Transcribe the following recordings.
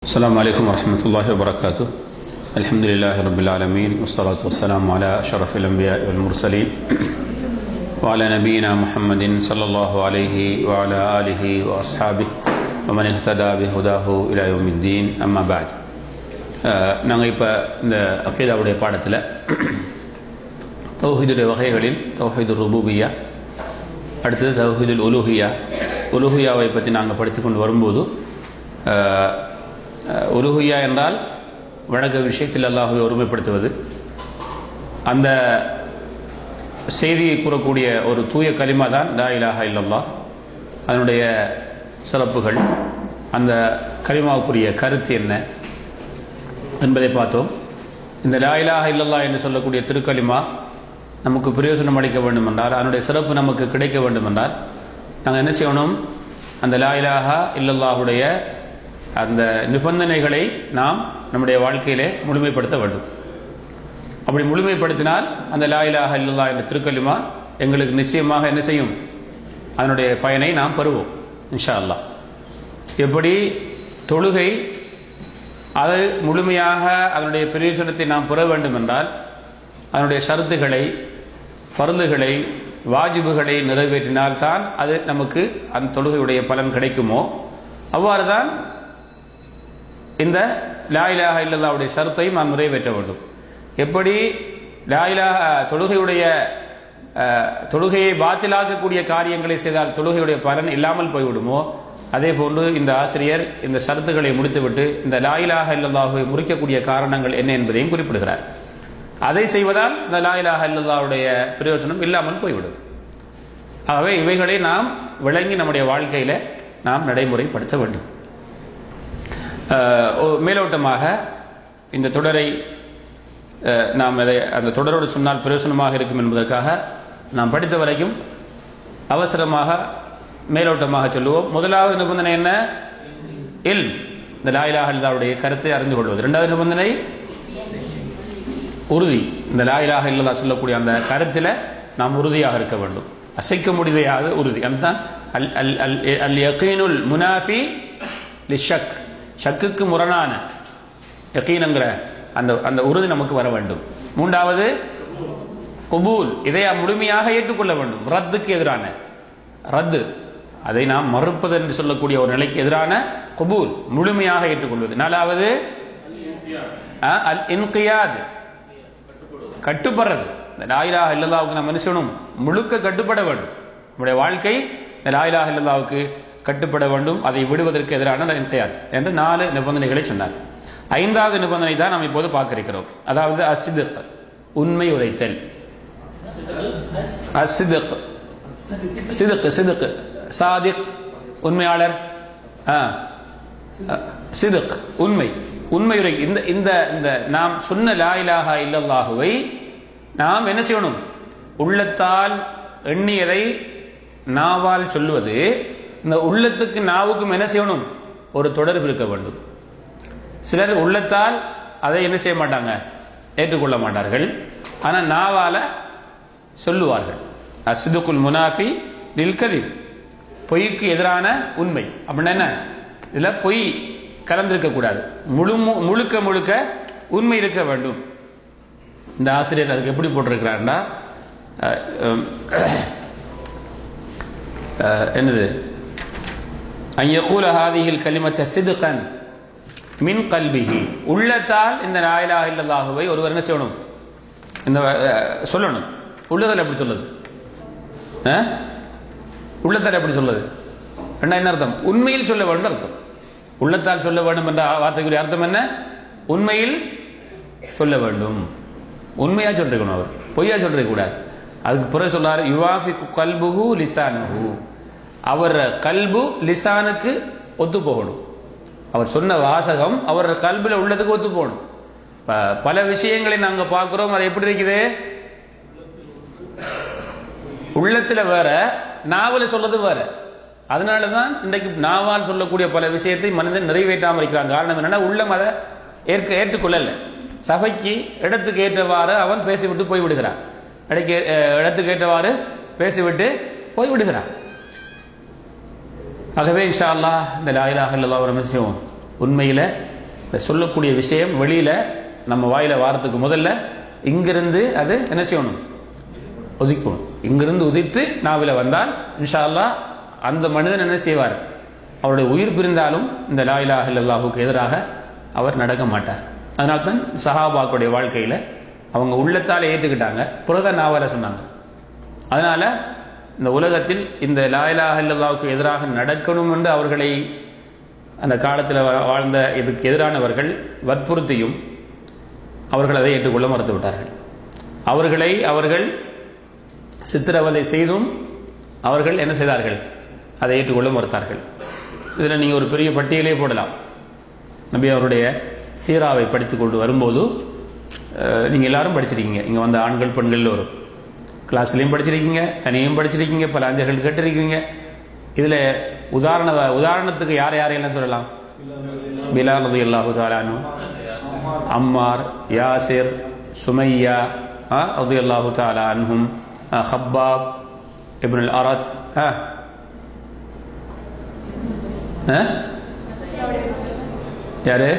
السلام عليكم ورحمة الله وبركاته الحمد لله رب العالمين والصلاة والسلام على أشرف الأنبياء والمرسلين وعلى نبينا محمد صلى الله عليه وعلى آله وأصحابه ومن اهتدى بهداه إلى يوم الدين أما بعد நாங்கள் இப்போ இந்த அக்கீதாவுடைய பாடத்தில் தௌஹீதுடைய வகைகளில் தௌஹீது ருபூபியா அடுத்தது தௌஹீதுல் உலுஹியா உலுஹியாவை பற்றி நாங்கள் படித்து கொண்டு வரும்போது உலுஹியா என்றால் வழக்க விஷயத்தில் அல்லாஹுவை ஒருமைப்படுத்துவது அந்த செய்தியை கூறக்கூடிய ஒரு தூய கலிமா தான் லா இலாஹா இல்லல்லா அதனுடைய சிறப்புகள் அந்த கலிமாவுக்குரிய கருத்து என்ன என்பதை பார்த்தோம் இந்த லா இலாஹா இல்லல்லா என்று சொல்லக்கூடிய திருக்கலிமா நமக்கு பிரயோஜனம் அளிக்க வேண்டும் என்றால் அதனுடைய சிறப்பு நமக்கு கிடைக்க வேண்டும் என்றால் நாங்கள் என்ன செய்யணும் அந்த லா இலாஹா இல்லல்லாஹுடைய அந்த நிபந்தனைகளை நாம் நம்முடைய வாழ்க்கையிலே முழுமைப்படுத்த வேண்டும் அப்படி முழுமைப்படுத்தினால் அந்த லா இலாஹா இல்லல்லா என்ற திருக்கலிமா எங்களுக்கு நிச்சயமாக என்ன செய்யும் அதனுடைய பயனை நாம் பெறுவோம் இன்ஷா அல்லா எப்படி தொழுகை அது முழுமையாக அதனுடைய பிரயோஜனத்தை நாம் பெற வேண்டும் என்றால் அதனுடைய ஷரத்துகளை ஃபருந்துகளை வாஜிபுகளை நிறைவேற்றினால் தான் அது நமக்கு அந்த தொழுகையுடைய பலன் கிடைக்குமோ அவ்வாறு தான் இந்த லாயிலாக இல்லல்லாவுடைய ஷரத்தையும் நாம் நிறைவேற்ற வேண்டும் எப்படி லாயிலாக தொழுகையுடைய தொழுகையை பாத்திலாக்கக்கூடிய காரியங்களை செய்தால் தொழுகையுடைய பலன் இல்லாமல் போய்விடுமோ அதே போன்று இந்த ஆசிரியர் இந்த ஷரத்துகளை முடித்துவிட்டு இந்த லாயிலாக இல்லல்லாஹுவை முறிக்கக்கூடிய காரணங்கள் என்ன என்பதையும் குறிப்பிடுகிறார் அதை செய்வதால் இந்த லாயிலாக இல்லல்லாவுடைய பிரயோஜனம் இல்லாமல் போய்விடும் ஆகவே இவைகளை நாம் விளங்கி நம்முடைய வாழ்க்கையில நாம் நடைமுறைப்படுத்த வேண்டும் மேலோட்டமாக இந்த தொடரை நாம் அதை அந்த தொடரோடு சொன்னால் பிரயோசனமாக இருக்கும் என்பதற்காக நாம் படித்த வரைக்கும் அவசரமாக மேலோட்டமாக சொல்லுவோம் முதலாவது நிபந்தனை என்ன இல் இந்த லாயிலாக இல்லாவுடைய கருத்தை அறிந்து கொள்வது இரண்டாவது நிபந்தனை உறுதி இந்த லாயிலாக இல்லதா சொல்லக்கூடிய அந்த கருத்தில் நாம் உறுதியாக இருக்க வேண்டும் அசைக்க முடியாத உறுதி அதுதான் அல் அல் அல் அல் யகீனுல் முனாஃபி லிஷக் ஷக்குக்கு முரணான யக்கீனுங்கிற அந்த அந்த உறுதி நமக்கு வர வேண்டும் மூன்றாவது குபூல் இதை முழுமையாக ஏற்றுக்கொள்ள வேண்டும் ரத்துக்கு எதிரான ரத்து அதை நாம் மறுப்பது என்று சொல்லக்கூடிய ஒரு நிலைக்கு எதிரான குபூல் முழுமையாக ஏற்றுக்கொள்வது நாலாவது அல் இன்கியாத் கட்டுப்படுறது இந்த லாயிலாக இல்லதாவுக்கு நம்ம மனுஷனும் முழுக்க கட்டுப்பட வேண்டும் நம்முடைய வாழ்க்கை இந்த லாயிலாக இல்லதாவுக்கு கட்டுப்பட வேண்டும் அதை விடுவதற்கு எதிரான செய்யாது என்று நாலு நிபந்தனைகளை சொன்னார் ஐந்தாவது நிபந்தனை தான் நாம் இப்போது பார்க்க இருக்கிறோம் அதாவது அசிதுக் உண்மை உரைத்தல் அசிதுக் சிதுக் சிதுக் சாதிக் உண்மையாளர் சிதுக் உண்மை உண்மை உரை இந்த இந்த இந்த நாம் சொன்ன லாயிலாக இல்லல்லாகுவை நாம் என்ன செய்யணும் உள்ளத்தால் எண்ணியதை நாவால் சொல்லுவது இந்த உள்ளத்துக்கு நாவுக்கும் என்ன செய்யணும் ஒரு தொடர்பு இருக்க வேண்டும் சிலர் உள்ளத்தால் அதை என்ன செய்ய மாட்டாங்க ஏற்றுக்கொள்ள மாட்டார்கள் ஆனால் நாவால சொல்லுவார்கள் அசிதுக்குல் முனாஃபி நில்கதிப் பொய்க்கு எதிரான உண்மை அப்படின்னா என்ன இதில் பொய் கலந்திருக்க கூடாது முழு முழுக்க முழுக்க உண்மை இருக்க வேண்டும் இந்த ஆசிரியர் அதுக்கு எப்படி போட்டிருக்கிறாருன்னா என்னது ஐயகூல ஹாதியில் கலிமத்த சிதுகன் மின் கல்விஹி உள்ளத்தால் இந்த நாயிலா இல்லதாகவை ஒருவர் என்ன செய்யணும் இந்த சொல்லணும் உள்ளதால் எப்படி சொல்லுது உள்ளத்தால் எப்படி சொல்லுது என்ன அர்த்தம் உண்மையில் சொல்ல வேண்டும் அர்த்தம் உள்ளத்தால் சொல்ல வேண்டும் என்ற வார்த்தைக்குரிய அர்த்தம் என்ன உண்மையில் சொல்ல வேண்டும் உண்மையா சொல்றீங்க அவர் பொய்யா சொல்ற கூடாது அதுக்கு பிறகு சொல்றாரு யுவாஃபி கல்புகு லிசானு அவர் கல்பு லிசானுக்கு ஒத்து போகணும் அவர் சொன்ன வாசகம் அவர் கல்பில் உள்ளதுக்கு ஒத்து போகணும் பல விஷயங்களை நாங்க பார்க்கிறோம் அது எப்படி இருக்குது உள்ளத்துல வேற நாவல சொல்றது வேற அதனாலதான் இன்றைக்கு நாவால் சொல்லக்கூடிய பல விஷயத்தை மனிதன் நிறைவேற்றாமல் இருக்கிறான் காரணம் என்னன்னா உள்ளம் அதை ஏற்க ஏற்றுக்கொள்ளல சபைக்கு இடத்துக்கு ஏற்றவாறு அவன் பேசிவிட்டு போய்விடுகிறான் இடைக்கு இடத்துக்கு ஏற்றவாறு பேசிவிட்டு போய்விடுகிறான் ஆகவே இன்ஷா அல்லா இந்த லாயிலாக இல்லா ஒரு விஷயம் உண்மையில் இந்த சொல்லக்கூடிய விஷயம் வெளியில நம்ம வாயில வாரத்துக்கு முதல்ல இங்கிருந்து அது என்ன செய்யணும் ஒதுக்கணும் இங்கிருந்து உதித்து நாவில வந்தால் இன்ஷா அல்லாஹ் அந்த மனிதன் என்ன செய்வார் அவருடைய உயிர் பிரிந்தாலும் இந்த லா இலாஹ இல்லல்லாஹுக்கு எதிராக அவர் நடக்க மாட்டார் அதனால தான் சஹாபாக்களுடைய வாழ்க்கையில அவங்க உள்ளத்தால ஏத்துக்கிட்டாங்க புறதான் நாவல சொன்னாங்க அதனால இந்த உலகத்தில் இந்த லா இலாஹ இல்லல்லாஹுக்கு எதிராக நடக்கணும் என்று அவர்களை அந்த காலத்தில் வாழ்ந்த இதுக்கு எதிரானவர்கள் வற்புறுத்தியும் அவர்கள் அதை ஏற்றுக்கொள்ள மறுத்து விட்டார்கள் அவர்களை அவர்கள் சித்திரவதை செய்தும் அவர்கள் என்ன செய்தார்கள் அதை ஏற்றுக்கொள்ள மறுத்தார்கள் இதில் நீங்கள் ஒரு பெரிய பட்டியலே போடலாம் நபி அவருடைய சீராவை படித்துக் கொண்டு வரும்போது அஹ், நீங்க எல்லாரும் படிச்சிருக்கீங்க இங்க வந்த ஆண்கள் பெண்கள் எல்லோரும் கிளாஸ்லயும் படிச்சிருக்கீங்க தனியும் படிச்சிருக்கீங்க பல அஞ்சல்கள் கேட்டிருக்கீங்க இதுல உதாரண உதாரணத்துக்கு யார் யாரையெல்லாம் சொல்லலாம் பிலால் ரதி அல்லாஹு தாலானு அம்மார் யாசிர் சுமையா ரதி அல்லாஹு தாலா அன்ஹும் ஹப்பாப் இப்னு அல் அரத் ஆ ஆ? யாரு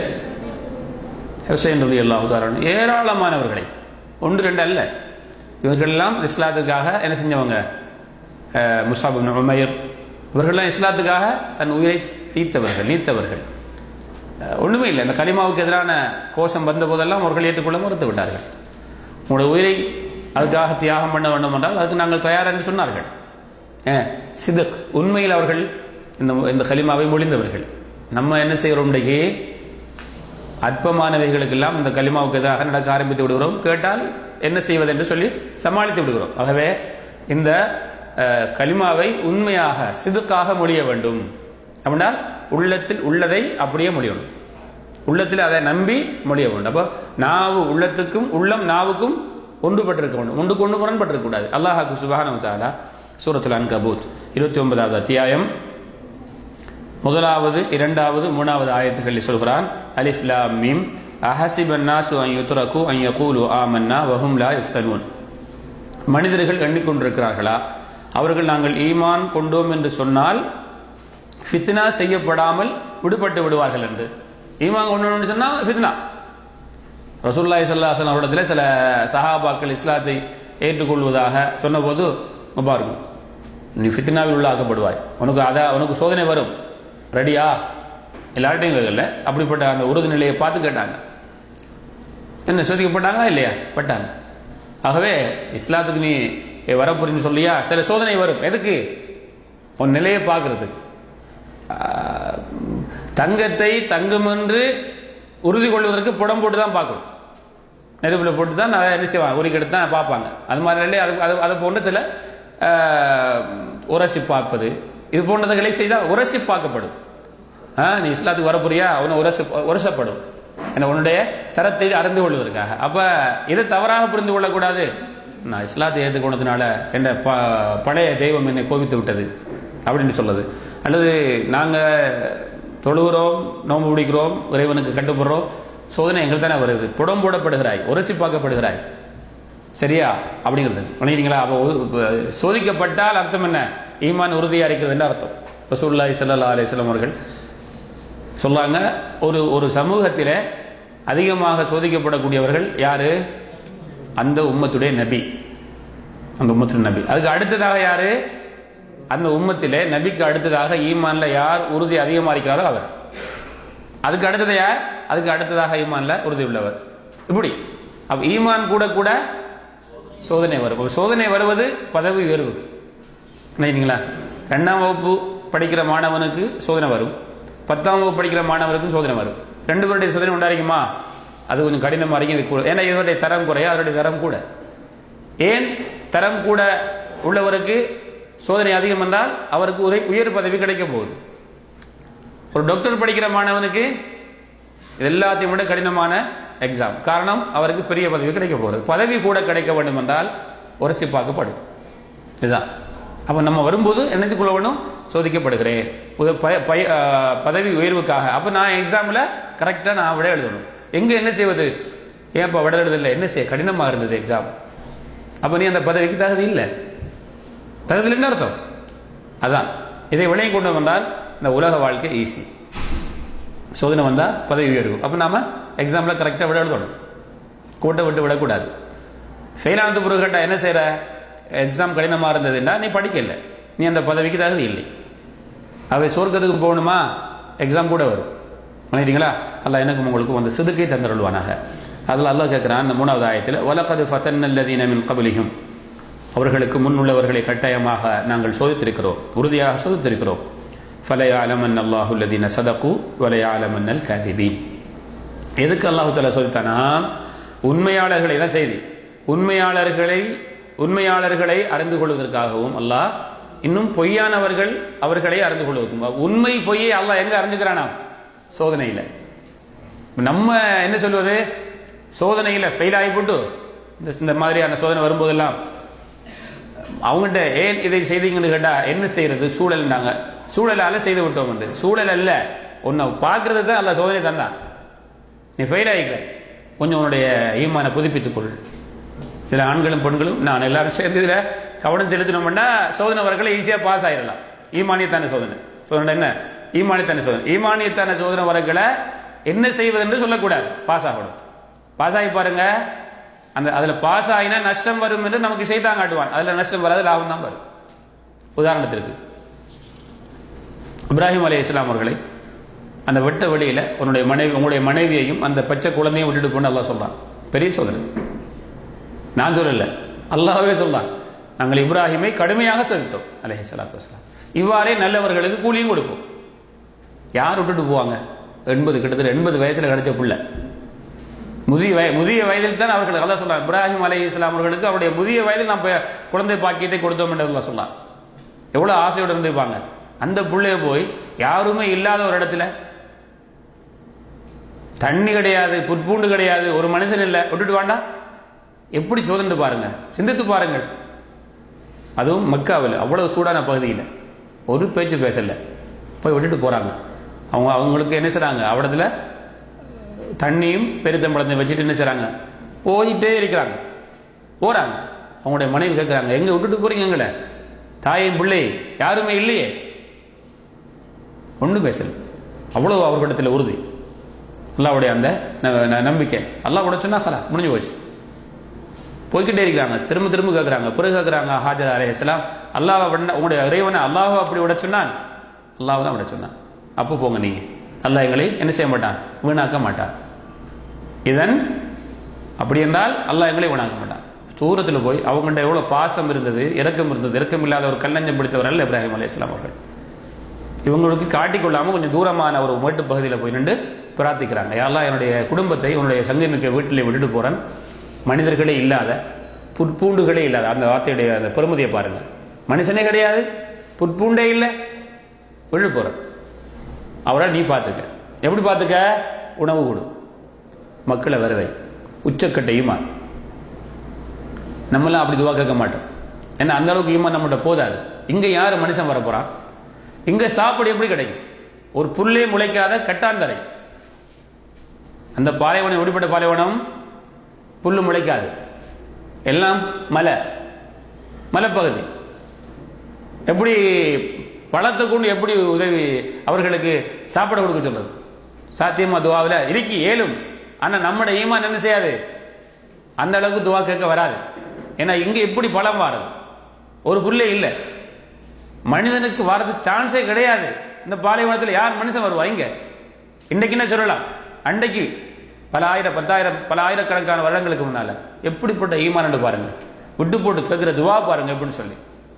ஹுசைன் ரதி அல்லாஹு தாலான் ஏராளமானவர்களை ஒன்று ரெண்டு அல்ல இவர்களெல்லாம் இஸ்லாத்துக்காக என்ன செஞ்சவங்க அஹ், முஸ்ஹாப் இப்னு உமைர் இவர்கள்லாம் இஸ்லாத்துக்காக தன் உயிரை தீர்த்தவர்கள் நீத்தவர்கள் அஹ், ஒண்ணுமே இல்லை இந்த கலிமாவுக்கு எதிரான கோஷம் வந்த போதெல்லாம் அவர்கள் ஏற்றுக்கொள்ள மறுத்து விட்டார்கள் உங்களுடைய உயிரை அதுக்காக தியாகம் பண்ண வேண்டும் என்றால் அதுக்கு நாங்கள் தயார் என்று சொன்னார்கள் அஹ், சிதக் உண்மையில் அவர்கள் இந்த இந்த கலிமாவை மொழிந்தவர்கள் நம்ம என்ன செய்கிறோம் இன்றைக்கு அற்பமானவைகளுக்கெல்லாம் இந்த கலிமாவுக்கு எதிராக நடக்க ஆரம்பித்து விடுகிறோம் கேட்டால் என்ன செய்வது என்று சொல்லி சமாளித்து விடுகிறோம் ஆகவே இந்த அஹ், கலிமாவை உண்மையாக சிதுக்காக மொழிய வேண்டும் அப்படின்னா உள்ளத்தில் உள்ளதை அப்படியே மொழியணும் உள்ளத்தில் அதை நம்பி மொழிய வேண்டும் அப்போ நாவு உள்ளத்துக்கும் உள்ளம் நாவுக்கும் ஒன்றுபட்டிருக்க வேண்டும் ஒன்றுக்கு ஒன்று முரண்பட்டிருக்க கூடாது அல்லாஹாக்கு சுபான தாலா சூரத்துல் அன்கபூத் இருபத்தி ஒன்பதாவது அத்தியாயம் முதலாவது இரண்டாவது மூணாவது ஆயத்துகளில் சொல்கிறான் அலிஃப் லாம் மீம் அஹசிப الناس ان يتركوا ان يقولوا آمنا وهم لا يفتنون மனிதர்கள் எண்ணிக்கொண்டிருக்கிறார்களா அவர்கள் நாங்கள் ஈமான் கொண்டோம் என்று சொன்னால் ஃபித்னா செய்யப்படாமல் விடுபட்டு விடுவார்கள் என்று ஈமான் கொண்டோம் சொன்னா ஃபித்னா ரசூல்லாய் சல்லாஹன் அவரிடத்தில் சில சஹாபாக்கள் இஸ்லாத்தை ஏற்றுக்கொள்வதாக சொன்னபோது இங்க பாருங்க நீ ஃபித்னாவில் உள்ளாக்கப்படுவாய் உனக்கு அத உனக்கு சோதனை வரும் ரெடியா எல்லார்ட்டையும் கேட்கல அப்படிப்பட்ட அந்த உறுதி நிலையை பார்த்து கேட்டாங்க என்ன சோதிக்கப்பட்டாங்களா இல்லையா பட்டாங்க ஆகவே இஸ்லாத்துக்கு நீ வரப்போறீன்னு சொல்லியா சில சோதனை வரும் எதுக்கு உன் நிலையை பார்க்கறதுக்கு ஆஹ், தங்கத்தை தங்கம் என்று உறுதி கொள்வதற்கு புடம் போட்டு தான் பார்க்கணும் நெருப்பில் போட்டு தான் அதை என்ன செய்வாங்க உரிக்கெடுத்து தான் பார்ப்பாங்க அது மாதிரி அது அது அதை போன்ற சில ஆஹ், உரசி பார்ப்பது இது போன்றதுகளை செய்தால் உரசி பார்க்கப்படும் ஆ, நீ இஸ்லாத்துக்கு வரப்போறியா அவனை உரச உரசப்படும் என்ன உன்னுடைய தரத்தை அறிந்து கொள்வதற்காக அப்ப இதை தவறாக புரிந்து கொள்ளக்கூடாது நான் இஸ்லாத்தை ஏற்றுக்கொண்டதுனால என்ற ப பழைய தெய்வம் என்னை கோபித்து விட்டது அப்படின்னு சொல்லுது அல்லது நாங்க தொழுகிறோம் நோம்பு பிடிக்கிறோம் இறைவனுக்கு கட்டுப்படுறோம் சோதனை எங்களுக்கு தானே வருது புடம் போடப்படுகிறாய் உரசி பார்க்கப்படுகிறாய் சரியா அப்படிங்கிறது பண்ணிக்கிறீங்களா அப்போ ஒ- சோதிக்கப்பட்டால் அர்த்தம் என்ன ஈமான் உறுதியா இருக்கிறதுன்னு அர்த்தம் ரசூலுல்லாஹி ஸல்லல்லாஹு அலைஹி வஸல்லம் அவர்கள் சொல்லாங்க ஒரு ஒரு சமூகத்திலே அதிகமாக சோதிக்கப்படக்கூடியவர்கள் யாரு அந்த உம்மத்துடைய நபி அந்த உம்மத்துடைய நபி அதுக்கு அடுத்ததாக யாரு அந்த உம்மத்திலே நபிக்கு அடுத்ததாக ஈமான்ல யார் உறுதி அதிகமா இருக்கிறாரோ அவர் அதுக்கு அடுத்தது யார் அதுக்கு அடுத்ததாக ஈமான்ல உறுதி உள்ளவர் இப்படி அப்ப ஈமான் கூட கூட சோதனை வரும் அப்ப சோதனை வருவது பதவி உயர்வு நினைக்கிறீங்களா ரெண்டாம் வகுப்பு படிக்கிற மாணவனுக்கு சோதனை வரும் பத்தாம் வகுப்பு படிக்கிற மாணவருக்கும் சோதனை வரும் ரெண்டு பேருடைய சோதனை உண்டாயிருக்குமா அது கொஞ்சம் கடினமா இருக்கும் இது கூட ஏன்னா இதனுடைய தரம் குறைய அதனுடைய தரம் கூட ஏன் தரம் கூட உள்ளவருக்கு சோதனை அதிகம் என்றால் அவருக்கு உரை- உயர் பதவி கிடைக்க போகுது ஒரு டாக்டர் படிக்கிற மாணவனுக்கு இது எல்லாத்தையும் விட கடினமான எக்ஸாம் காரணம் அவருக்கு பெரிய பதவி கிடைக்க போகிறது பதவி கூட கிடைக்க வேண்டும் என்றால் உரசி பார்க்கப்படும் இதுதான் அப்ப நம்ம வரும்போது என்னது கொள்ள வேண்டும் சோதிக்கப்படுகிறேன் ஒரு ப- பய- ஆ, பதவி உயர்வுக்காக அப்ப நான் எக்ஸாம்ல கரெக்டா நான் விட எழுதணும் எங்க என்ன செய்வது ஏன்ப்பா விட எழுதல என்ன செய்ய கடினமா இருந்தது எக்ஸாம் அப்ப நீ அந்த பதவிக்கு தகுதி இல்லை தகுதி என்ன அர்த்தம் அதான் இதை விளங்கி கொண்டு வந்தால் இந்த உலக வாழ்க்கை ஈஸி சோதனை வந்தால் பதவி உயர்வு அப்போ நாம எக்ஸாமில் கரெக்டாக விட எழுதணும் கூட்ட விட்டு விடக்கூடாது ஃபெயில் ஆனது பிறகு கேட்டால் என்ன செய்கிற எக்ஸாம் கடினமாக இருந்ததுன்னா நீ படிக்கல நீ அந்த பதவிக்கு தகுதி இல்லை அவை சொர்க்கத்துக்கு போகணுமா எக்ஸாம் கூட வரும் பண்ணிட்டீங்களா அல்லாஹ் எனக்கும் உங்களுக்கு வந்து சிதுக்கை தந்தருள்வானாக அதில் அல்லாஹ் கேட்குறான் அந்த மூணாவது ஆயத்தில் வலக்கது ஃபத்தன்னல்லதீன மின் கபலியும் அவர்களுக்கு முன் உள்ளவர்களை கட்டாயமாக நாங்கள் சோதித்திருக்கிறோம் உறுதியாக சோதித்திருக்கிறோம் ஃபலையாலமன் அல்லாஹுல்லதீன சதகு வலையாலமன்னல் கதிபீன் எதுக்கு அல்லாஹு தாலா சோதித்தானா உண்மையாளர்களை தான் செய்தி உண்மையாளர்களை உண்மையாளர்களை அறிந்து கொள்வதற்காகவும் அல்லாஹ் இன்னும் பொய்யானவர்கள் அவர்களை அறிந்து கொள்வதற்கும் உண்மை பொய்யை அல்லாஹ் எங்க அறிஞ்சுக்கிறானா சோதனையில் நம்ம என்ன சொல்வது சோதனையில் ஃபெயில் ஆகி போட்டு இந்த இந்த மாதிரியான சோதனை வரும்போதெல்லாம் அவங்ககிட்ட ஏன் இதை செய்தீங்கன்னு கேட்டா என்ன செய்யறது சூழல்னாங்க சூழலால செய்து விட்டோம் என்று சூழல் அல்ல உன்னை பார்க்கறது தான் அல்ல சோதனை தந்தான் நீ ஃபெயில் ஆகிக்க கொஞ்சம் உன்னுடைய ஈமான புதுப்பித்துக் கொள் இதுல ஆண்களும் பெண்களும் நான் எல்லாரும் சேர்ந்து இதுல கவனம் செலுத்தினோம்னா சோதனை வரங்களை ஈஸியா பாஸ் ஆயிடலாம் ஈமானியத்தான சோதனை சோதனை என்ன ஈமானியத்தான சோதனை ஈமானியத்தான சோதனை வரங்களை என்ன செய்வது என்று சொல்லக்கூடாது பாஸ் ஆகணும் பாஸ் ஆகி பாருங்க அந்த அதுல பாஸ் ஆகினா நஷ்டம் வரும் என்று நமக்கு செய்தான் காட்டுவான் அதுல நஷ்டம் வராது லாபம் தான் வரும் உதாரணத்திற்கு இப்ராஹிம் அலி இஸ்லாம் அவர்களை அந்த வெட்ட வெளியில உன்னுடைய மனைவி உங்களுடைய மனைவியையும் அந்த பச்சை குழந்தையும் விட்டுட்டு போன்னு அல்லாஹ் சொல்றான் பெரிய சோதனை நான் சொல்லல அல்லாஹ்வே சொல்றான் நாங்கள் இப்ராஹிமை கடுமையாக சோதித்தோம் அலஹி சலாத்து வஸ்லாம் இவ்வாறே நல்லவர்களுக்கு கூலியும் கொடுப்போம் யார் விட்டுட்டு போவாங்க எண்பது கிட்டத்தட்ட எண்பது வயசுல கிடைச்ச புள்ள முதிய வய முதிய வயதில் தான் அவர்களுக்கு அல்லாஹ் சொல்றான் இப்ராஹிம் அலி இஸ்லாம் அவர்களுக்கு அவருடைய முதிய வயதில் நாம் ப- குழந்தை பாக்கியத்தை கொடுத்தோம் என்று அல்லாஹ் சொல்றான் எவ்வளவு ஆசையோடு இருந்திருப்பாங்க அந்த புள்ளைய போய் யாருமே இல்லாத ஒரு இடத்துல தண்ணி கிடையாது புட்பூண்டு கிடையாது ஒரு மனுஷன் இல்லை விட்டுட்டு வேண்டாம் எப்படி சோதனை பாருங்க சிந்தித்து பாருங்கள் அதுவும் மக்காவில் அவ்வளவு சூடான பகுதியில் ஒரு பேச்சு பேசல போய் விட்டுட்டு போறாங்க அவங்க அவங்களுக்கு என்ன செய்றாங்க அவ்வளத்துல தண்ணியும் பெருத்தம்பழத்தையும் வச்சுட்டு என்ன செய்றாங்க போயிட்டே இருக்கிறாங்க போறாங்க அவங்களுடைய மனைவி கேட்கிறாங்க எங்க விட்டுட்டு போறீங்க எங்களை தாயும் பிள்ளை யாருமே இல்லையே ஒன்றும் பேசல அவ்வளவு அவர்களிடத்தில் உறுதி அல்லாவுடைய அந்த ந- ந- நம்பிக்கை அல்லாஹ் கூட சொன்னா கலாஸ் முடிஞ்சு போச்சு போய்கிட்டே இருக்கிறாங்க திரும்ப திரும்ப கேட்குறாங்க பிறகு கேட்குறாங்க ஹாஜர் அலையாம் அல்லாஹ் விட உங்களுடைய இறைவனை அல்லாஹ் அப்படி விட சொன்னான் அல்லாஹ் தான் விட சொன்னான் அப்போ போங்க நீங்க அல்லாஹ் எங்களை என்ன செய்ய மாட்டான் வீணாக்க மாட்டான் இதன் அப்படி என்றால் அல்லாஹ் எங்களை வீணாக்க மாட்டான் தூரத்தில் போய் அவங்கள்ட்ட எவ்வளவு பாசம் இருந்தது இரக்கம் இருந்தது இரக்கம் இல்லாத ஒரு கல்லஞ்சம் பிடித்தவர் அல்ல இப்ராஹிம் அலையாம் அவர்கள் இவங்களுக்கு காட்டிக்கொள்ளாம கொஞ்சம் தூரமான ஒரு மேட்டு பகுதியில் போய் நின்று பிரார்த்திக்கிறாங்க யாரெல்லாம் என்னுடைய குடும்பத்தை உன்னுடைய சங்கமிக்க வீட்டிலே விட்டுட்டு போறேன் மனிதர்களே இல்லாத புட்பூண்டுகளே இல்லாத அந்த வார்த்தையுடைய அந்த பெருமதியை பாருங்க மனுஷனே கிடையாது புட்பூண்டே இல்லை விழு போறேன் அவரை நீ பார்த்துக்க எப்படி பார்த்துக்க உணவு கொடு மக்களை வரவை உச்சக்கட்ட ஈமான் நம்மளாம் அப்படி துவா கேட்க மாட்டோம் ஏன்னா அந்த அளவுக்கு ஈமான் நம்மகிட்ட போதாது இங்க யாரு மனுஷன் வர போறான் இங்க சாப்பாடு எப்படி கிடைக்கும் ஒரு புல்லே முளைக்காத கட்டாந்தரை அந்த பாலைவனம் எப்படிப்பட்ட பாலைவனம் புல்லு முளைக்காது எல்லாம் மலை மலைப்பகுதி எப்படி பழத்தை கொண்டு எப்படி உதவி அவர்களுக்கு சாப்பாடு கொடுக்க சொல்றது சாத்தியமா துவாவில் இருக்கி ஏலும் ஆனா நம்மட ஈமான் என்ன செய்யாது அந்த அளவுக்கு துவா கேட்க வராது ஏன்னா இங்க எப்படி பழம் வாருது ஒரு புல்லே இல்லை மனிதனுக்கு வரது சான்ஸே கிடையாது இந்த பாலைவனத்தில் யார் மனுஷன் வருவா இங்க இன்னைக்கு என்ன சொல்லலாம் அன்றைக்கு பல ஆயிரம் பத்தாயிரம் பல ஆயிரக்கணக்கான வருடங்களுக்கு முன்னால எப்படிப்பட்ட ஈமான் பாருங்க விட்டு போட்டு கேட்கிற துவா பாருங்க எப்படின்னு சொல்லி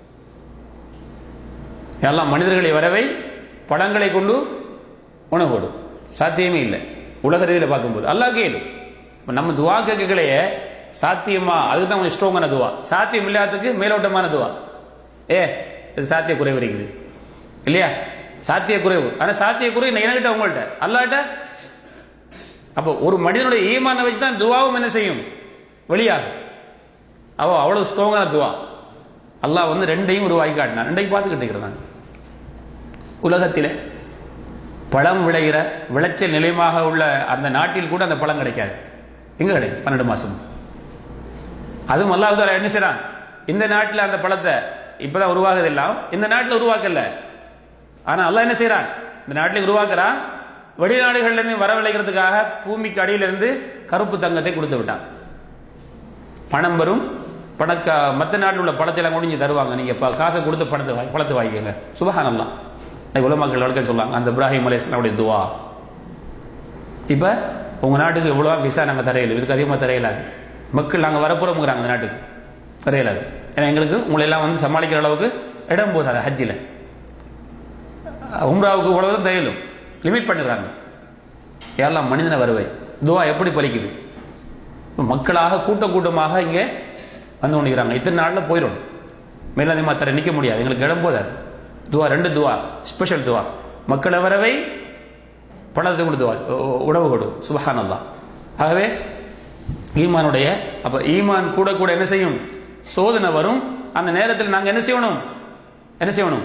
எல்லாம் மனிதர்களை வரவை பழங்களை கொண்டு உணவோடு சாத்தியமே இல்லை உலக ரீதியில் பார்க்கும்போது அல்லாஹ் கேளு இப்ப நம்ம துவா கேட்கலையே சாத்தியமா அதுதான் கொஞ்சம் ஸ்ட்ராங்கான துவா சாத்தியம் இல்லாததுக்கு மேலோட்டமான துவா ஏ இது சாத்திய குறைவு இருக்குது இல்லையா சாத்திய குறைவு ஆனா சாத்திய குறைவு நான் என்கிட்ட உங்கள்கிட்ட அல்லாட்ட அப்போ ஒரு மனிதனுடைய ஈமான வச்சு தான் துவாவும் என்ன செய்யும் வெளியாகும் அவ அவ்வளவு ஸ்ட்ராங்கான துவா அல்லாஹ் வந்து ரெண்டையும் உருவாக்கி காட்டினான் ரெண்டையும் பார்த்துக்கிட்டு இருக்கிறேன் நான் உலகத்திலே பழம் விளைகிற விளைச்சல் நிலையமாக உள்ள அந்த நாட்டில் கூட அந்த பழம் கிடைக்காது எங்க கிடைக்கும் பன்னெண்டு மாசம் அதுவும் அல்லாஹ் தாலா என்ன செய்றான் இந்த நாட்டில் அந்த பழத்தை இப்பதான் உருவாகுது எல்லாம் இந்த நாட்டில் உருவாக்கல ஆனா அல்லாஹ் என்ன செய்றான் இந்த நாட்டில் உருவாக்குறான் வெளிநாடுகள்லேருந்து வரவழைக்கிறதுக்காக பூமிக்கு அடியிலிருந்து கருப்பு தங்கத்தை கொடுத்து விட்டான் பணம் வரும் பணக்க மற்ற நாட்டில் உள்ள பணத்தை எல்லாம் முடிஞ்சு தருவாங்க நீங்க ப- காசை கொடுத்து பணத்தை வாங்கி பணத்தை வாங்கிக்கோங்க சுபஹானல்லாம் இன்னைக்கு உலமாக்கள் வழக்கம் சொல்லுவாங்க அந்த இப்ராஹிம் அலைஸ்லாவுடைய துவா இப்ப உங்க நாட்டுக்கு இவ்வளவு விசா நாங்க தரையில இதுக்கு அதிகமா தரையிலாது மக்கள் நாங்க வரப்போறோம்ங்கிறாங்க அந்த நாட்டுக்கு தரையிலாது ஏன்னா எங்களுக்கு உங்களை எல்லாம் வந்து சமாளிக்கிற அளவுக்கு இடம் போதாது ஹஜ்ஜில் உம்ராவுக்கு இவ்வளவுதான் தரையிலும் லிமிட் பண்ணிடுறாங்க யாரெல்லாம் மனிதன வருவை துவா எப்படி பலிக்குது இப்ப மக்களாக கூட்டம் கூட்டமாக இங்கே வந்து கொண்டிருக்கிறாங்க இத்தனை நாளில் போயிடும் மேலதிகமாக தர நிற்க முடியாது எங்களுக்கு இடம் போதாது துவா ரெண்டு துவா ஸ்பெஷல் துவா மக்களை வரவை பணத்தை கொடு துவா உ- உணவு கொடு சுபஹானல்லா ஆகவே ஈமானுடைய அப்ப ஈமான் கூட கூட என்ன செய்யும் சோதனை வரும் அந்த நேரத்தில் நாங்க என்ன செய்யணும் என்ன செய்யணும்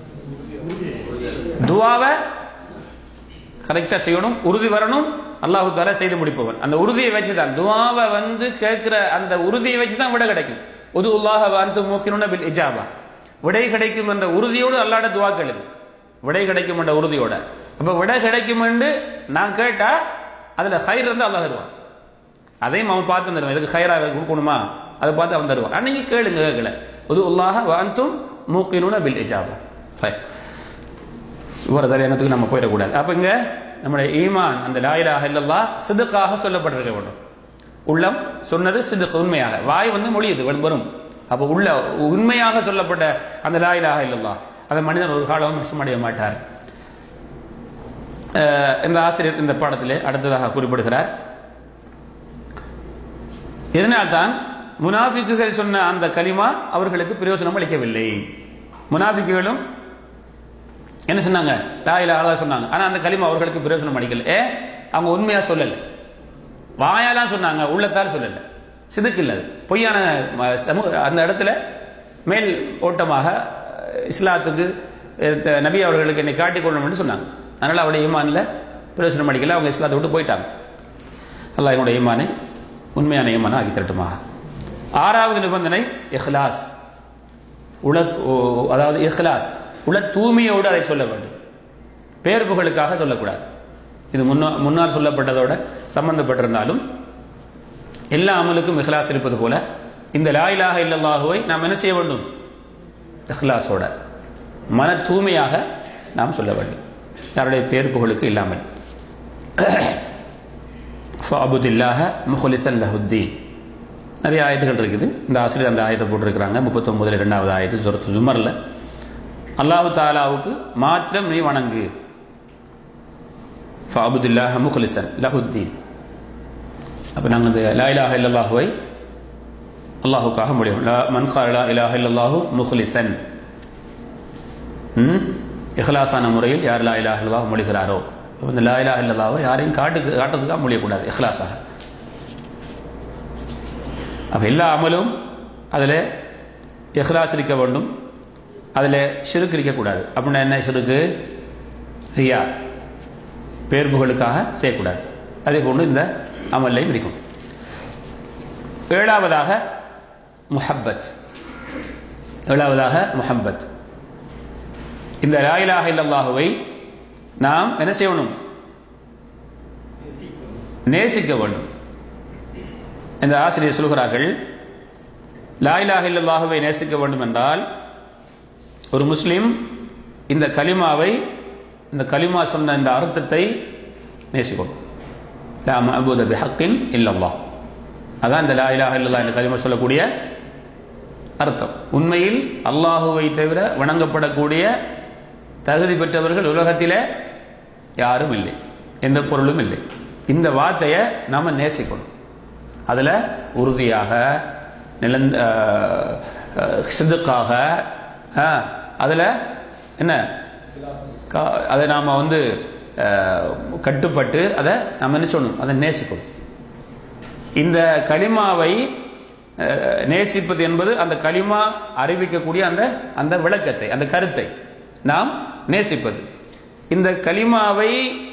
துவாவை கரெக்டா செய்யணும் உறுதி வரணும் அல்லாஹு தாலா செய்து முடிப்பவன் அந்த உறுதியை வச்சு தான் துவாவை வந்து கேட்கிற அந்த உறுதியை வச்சு தான் விட கிடைக்கும் உது உல்லாஹ வந்து மூக்கினுன பில் இஜாபா விடை கிடைக்கும் என்ற உறுதியோடு அல்லாட துவா கேளுங்க விடை கிடைக்கும் என்ற உறுதியோட அப்ப விடை கிடைக்கும் என்று நான் கேட்டா அதுல ஹைர் இருந்து அல்லாஹ் தருவான் அதையும் அவன் பார்த்து தருவான் இதுக்கு ஹைரா கொடுக்கணுமா அதை பார்த்து அவன் தருவான் அன்னைக்கு கேளுங்க கேட்கல உது உல்லாஹ வாந்தும் மூக்கினுன பில் இஜாபா ஃபைன் இவ்வளவு தலையங்கத்துக்கு நம்ம போயிடக்கூடாது அப்ப இங்க நம்முடைய ஈமான் அந்த லாயிலாக இல்லல்லா சிதுக்காக சொல்லப்பட்டிருக்க வேண்டும் உள்ளம் சொன்னது சிதுக்கு உண்மையாக வாய் வந்து மொழியுது வரும் வரும் அப்ப உள்ள உண்மையாக சொல்லப்பட்ட அந்த லாயிலாக இல்லல்லா அந்த மனிதன் ஒரு காலம் நஷ்டமடைய மாட்டார் அஹ் இந்த ஆசிரியர் இந்த பாடத்திலே அடுத்ததாக குறிப்பிடுகிறார் இதனால்தான் முனாஃபிக்குகள் சொன்ன அந்த கலிமா அவர்களுக்கு பிரயோஜனம் அளிக்கவில்லை முனாஃபிக்குகளும் என்ன சொன்னாங்க லா இலாஹ இல்லல்லாஹ் சொன்னாங்க ஆனா அந்த கலிமா அவர்களுக்கு பிரயோஜனம் அளிக்கல ஏ அவங்க உண்மையா சொல்லல வாயாலாம் சொன்னாங்க உள்ளத்தால் சொல்லல சிதுக்கு இல்ல அது பொய்யான ம- சமூக அந்த இடத்துல மேல் ஓட்டமாக அஹ், இஸ்லாத்துக்கு அஹ், த- நபி அவர்களுக்கு என்னை காட்டிக் கொள்ளணும்னு சொன்னாங்க அதனால அவருடைய ஈமான்ல பிரயோஜனம் அளிக்கல அவங்க இஸ்லாத்தை விட்டு போயிட்டாங்க அல்லாஹ் என்னுடைய ஈமானை உண்மையான ஈமானை ஆகி தரட்டுமாக ஆறாவது நிபந்தனை இஹ்லாஸ் உல ஓ- அதாவது இஹ்லாஸ் உல தூய்மையோடு அதை சொல்ல வேண்டும் பேர் புகழுக்காக சொல்லக்கூடாது இது முன்னா முன்னால் சொல்லப்பட்டதோட சம்பந்தப்பட்டிருந்தாலும் எல்லா அமலுக்கும் இஹ்லாஸ் இருப்பது போல இந்த லா இலாஹ இல்லல்லாஹுவை நாம் என்ன செய்ய வேண்டும் இஹ்லாஸோட மன தூய்மையாக நாம் சொல்ல வேண்டும் யாருடைய பேர் புகழுக்கு இல்லாமல் ஃபஅபுதில்லாஹ முஹ்லிஸன் லஹுத்தீன் நிறைய ஆயத்துகள் இருக்குது இந்த ஆசிரியர் அந்த ஆயத்தை போட்டிருக்கிறாங்க முப்பத்தொன்பதுல இரண்டாவது ஆயத்து சுரத்து ஜுமர்ல அல்லாஹு தாலாவுக்கு மாத்திரம் நீ வணங்கு ஃபஅபுதில்லாஹ முஹ்லிஸன் லஹுத்தீன் அப்போ நாங்கள் இந்த லா இலாஹ இல்லல்லாஹுவை அல்லாஹுக்காக முடியும் லா மன் கால லா இலாஹ இல்லல்லாஹு முஹ்லிஸன் ம்? இஹ்லாஸான முறையில் யார் லா இலாஹ இல்லல்லாஹு மொழிகிறாரோ அப்ப இந்த லா இலாஹ இல்லல்லாஹுவை யாரையும் காட்டுக்கு காட்டுறதுக்காக மொழியக்கூடாது இஹ்லாஸாக அப்ப எல்லா அமலும் அதில் இஹ்லாஸ் இருக்க வேண்டும் அதில் ஷிருக்கு இருக்கக்கூடாது அப்படின்னா என்ன ஷிருக்கு ரியா பேர் புகழுக்காக செய்யக்கூடாது அதே போன்று இந்த அமல்லையும் இருக்கும் ஏழாவதாக முஹப்பத் ஏழாவதாக முஹப்பத் இந்த லா இலாஹ இல்லல்லாஹுவை நாம் என்ன செய்யணும் நேசிக்க வேண்டும் இந்த ஆசிரியர் சொல்கிறார்கள் லா இலாஹ இல்லல்லாஹுவை நேசிக்க வேண்டும் என்றால் ஒரு முஸ்லிம் இந்த கலிமாவை இந்த கலிமா சொன்ன இந்த அர்த்தத்தை நேசிக்கணும் லா மஅபூத பிஹக்கின் இல்லல்லாஹ் அதான் இந்த லா இலாஹ இல்லல்லாஹ் என்ற கலிமா சொல்லக்கூடிய அர்த்தம் உண்மையில் அல்லாஹுவை தவிர வணங்கப்படக்கூடிய தகுதி பெற்றவர்கள் உலகத்திலே யாரும் இல்லை எந்த பொருளும் இல்லை இந்த வார்த்தையை நாம நேசிக்கணும் அதுல உறுதியாக நிலந்த அஹ், அஹ், சிதுக்காக அஹ், அதுல என்ன கா- அதை நாம வந்து அஹ், கட்டுப்பட்டு அதை நாம என்ன சொல்லணும் அதை நேசிக்கணும் இந்த கலிமாவை அஹ், நேசிப்பது என்பது அந்த கலிமா அறிவிக்கக்கூடிய அந்த அந்த விளக்கத்தை அந்த கருத்தை நாம் நேசிப்பது இந்த கலிமாவை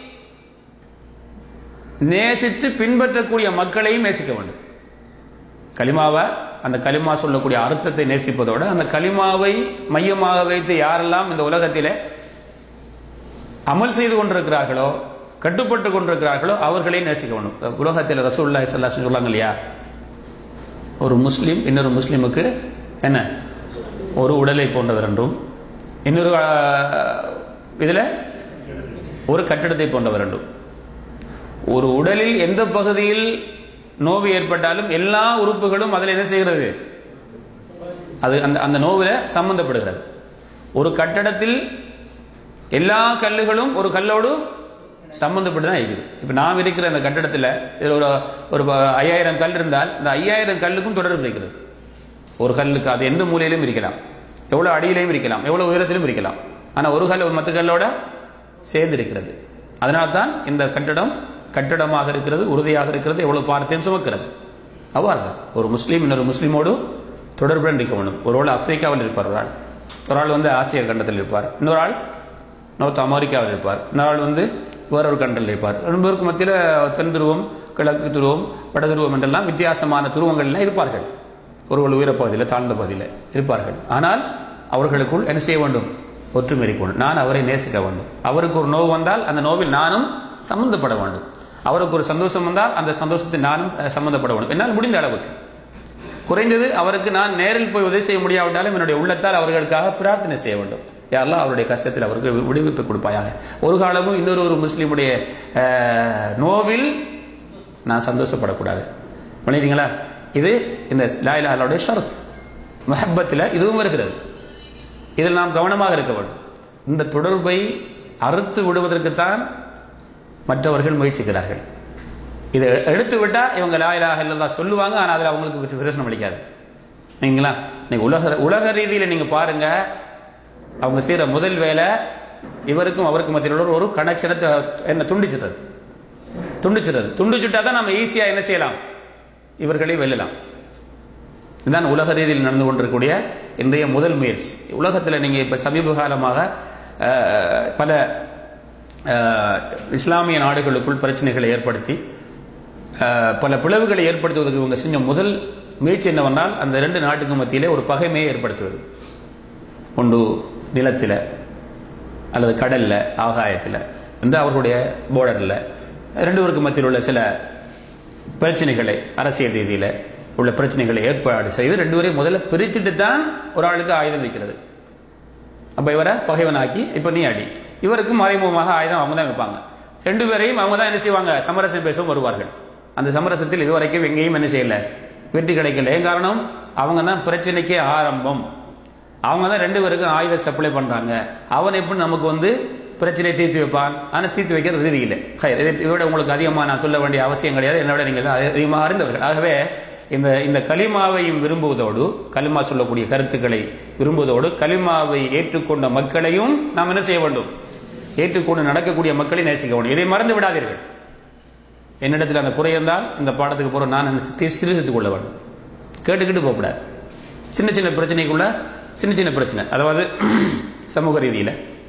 நேசித்து பின்பற்றக்கூடிய மக்களையும் நேசிக்க வேண்டும் கலிமாவை அந்த கலிமா சொல்லக்கூடிய அர்த்தத்தை நேசிப்பதோட அந்த கலிமாவை மையமாக வைத்து யாரெல்லாம் இந்த உலகத்திலே அமல் செய்து கொண்டிருக்கிறார்களோ கட்டுப்பட்டு கொண்டிருக்கிறார்களோ அவர்களை நேசிக்க வேண்டும் உலகத்தில் ரசூல்லாய் சல்லாஸ் சொல்லாங்க இல்லையா ஒரு முஸ்லீம் இன்னொரு முஸ்லீமுக்கு என்ன ஒரு உடலை போன்றவர் என்றும் இன்னொரு இதில் ஒரு கட்டிடத்தை போன்றவர் என்றும் ஒரு உடலில் எந்த பகுதியில் நோவு ஏற்பட்டாலும் எல்லா உறுப்புகளும் அதில் என்ன செய்கிறது அது அந்த அந்த நோவில் சம்பந்தப்படுகிறது ஒரு கட்டடத்தில் எல்லா கல்லுகளும் ஒரு கல்லோடு சம்பந்தப்பட்டு தான் இருக்குது இப்போ நாம் இருக்கிற அந்த கட்டடத்தில் இதில் ஒரு ஒரு ஐயாயிரம் கல் இருந்தால் இந்த ஐயாயிரம் கல்லுக்கும் தொடர்பு இருக்கிறது ஒரு கல்லுக்கு அது எந்த மூலையிலும் இருக்கலாம் எவ்வளோ அடியிலையும் இருக்கலாம் எவ்வளோ உயரத்திலும் இருக்கலாம் ஆனால் ஒரு கல் மற்ற கல்லோட சேர்ந்து இருக்கிறது அதனால தான் இந்த கட்டடம் கட்டடமாக இருக்கிறது உறுதியாக இருக்கிறது எவ்வளவு பார்த்தேன் சுமக்கிறது அவ்வாறு தான் ஒரு முஸ்லீம் இன்னொரு முஸ்லீமோடு தொடர்புடன் இருக்க வேண்டும் ஒரு ஆள் ஆப்பிரிக்காவில் இருப்பார் ஒரு ஆள் ஒரு ஆள் வந்து ஆசிய கண்டத்தில் இருப்பார் இன்னொரு ஆள் நோர்த் அமெரிக்காவில் இருப்பார் இன்னொரு ஆள் வந்து வேற ஒரு கண்டத்தில் இருப்பார் ரெண்டு பேருக்கு மத்தியில் தென் துருவம் கிழக்கு துருவம் வட துருவம் என்றெல்லாம் வித்தியாசமான துருவங்கள்லாம் இருப்பார்கள் ஒருவர் உயர பகுதியில் தாழ்ந்த பகுதியில் இருப்பார்கள் ஆனால் அவர்களுக்குள் என்ன செய்ய வேண்டும் ஒற்றுமை இருக்க வேண்டும் நான் அவரை நேசிக்க வேண்டும் அவருக்கு ஒரு நோவு வந்தால் அந்த நோவில் நானும் சம்பந்தப்பட வேண்டும் அவருக்கு ஒரு சந்தோஷம் வந்தால் அந்த சந்தோஷத்தில் நானும் சம்பந்தப்பட வேண்டும் என்னால் முடிந்த அளவுக்கு குறைந்தது அவருக்கு நான் நேரில் போய் உதவி செய்ய முடியாவிட்டாலும் என்னுடைய உள்ளத்தால் அவர்களுக்காக பிரார்த்தனை செய்ய வேண்டும் யாரெல்லாம் அவருடைய கஷ்டத்தில் அவருக்கு விடுவிப்பு கொடுப்பாயாக ஒரு காலமும் இன்னொரு ஒரு முஸ்லீமுடைய நோவில் நான் சந்தோஷப்படக்கூடாது பண்ணிட்டீங்களா இது இந்த லாயிலாலுடைய ஷரத் மஹப்பத்தில் இதுவும் வருகிறது இதில் நாம் கவனமாக இருக்க வேண்டும் இந்த தொடர்பை அறுத்து விடுவதற்குத்தான் மற்றவர்கள் முயற்சிக்கிறார்கள் இதை எடுத்து விட்டா இவங்க லாயிலாக இல்லதா சொல்லுவாங்க ஆனால் அதில் அவங்களுக்கு பிரயோசனம் அளிக்காது நீங்களா நீங்க உலக உலக ரீதியில் நீங்க பாருங்க அவங்க செய்யற முதல் வேலை இவருக்கும் அவருக்கும் மத்தியில் உள்ள ஒரு கனெக்ஷனை என்ன துண்டிச்சிடுறது துண்டிச்சிடுறது துண்டிச்சுட்டா தான் நம்ம ஈஸியா என்ன செய்யலாம் இவர்களை வெல்லலாம் இதுதான் உலக ரீதியில் நடந்து கொண்டிருக்கக்கூடிய இன்றைய முதல் முயற்சி உலகத்தில் நீங்க இப்ப சமீப காலமாக பல இஸ்லாமிய நாடுகளுக்குள் பிரச்சனைகளை ஏற்படுத்தி பல பிளவுகளை ஏற்படுத்துவதற்கு இவங்க செஞ்ச முதல் முயற்சி என்னவென்றால் அந்த ரெண்டு நாட்டுக்கு மத்தியிலே ஒரு பகைமையை ஏற்படுத்துவது ஒன்று நிலத்தில் அல்லது கடல்ல ஆகாயத்தில் வந்து அவர்களுடைய போர்டரில் ரெண்டு பேருக்கு மத்தியில் உள்ள சில பிரச்சனைகளை அரசியல் ரீதியில் உள்ள பிரச்சனைகளை ஏற்பாடு செய்து ரெண்டு பேரையும் முதல்ல பிரிச்சுட்டு தான் ஒரு ஆளுக்கு ஆயுதம் வைக்கிறது அப்ப இவரை பகைவனாக்கி இப்ப நீ அடி இவருக்கு மறைமுகமாக ஆயுதம் அவங்க தான் வைப்பாங்க ரெண்டு பேரையும் அவங்க தான் என்ன செய்வாங்க சமரசம் பேசவும் வருவார்கள் அந்த சமரசத்தில் இதுவரைக்கும் எங்கேயும் என்ன செய்யல வெற்றி கிடைக்கல ஏன் காரணம் அவங்க தான் பிரச்சனைக்கே ஆரம்பம் அவங்க தான் ரெண்டு பேருக்கும் ஆயுத சப்ளை பண்றாங்க அவன் எப்படி நமக்கு வந்து பிரச்சனையை தீர்த்து வைப்பான் ஆனால் தீர்த்து வைக்கிற ரீதி இல்லை இதோட உங்களுக்கு அதிகமாக நான் சொல்ல வேண்டிய அவசியம் கிடையாது என்னோட நீங்கள் தான் அதிகமாக அறிந்தவர்கள் ஆகவே இந்த இந்த கலிமாவையும் விரும்புவதோடு கலிமா சொல்லக்கூடிய கருத்துக்களை விரும்புவதோடு கலிமாவை ஏற்றுக்கொண்ட மக்களையும் நாம் என்ன செய்ய வேண்டும் ஏற்றுக்கொண்டு நடக்கக்கூடிய மக்களை நேசிக்க வேண்டும் இதை மறந்து விடாதீர்கள் என்னிடத்தில் அந்த குறை இருந்தால் இந்த பாடத்துக்கு போற நான் சிறுசித்துக் கொள்ள வேண்டும் கேட்டுக்கிட்டு போகக்கூடாது சின்ன சின்ன பிரச்சனைக்குள்ள சின்ன சின்ன பிரச்சனை அதாவது சமூக ரீதியில்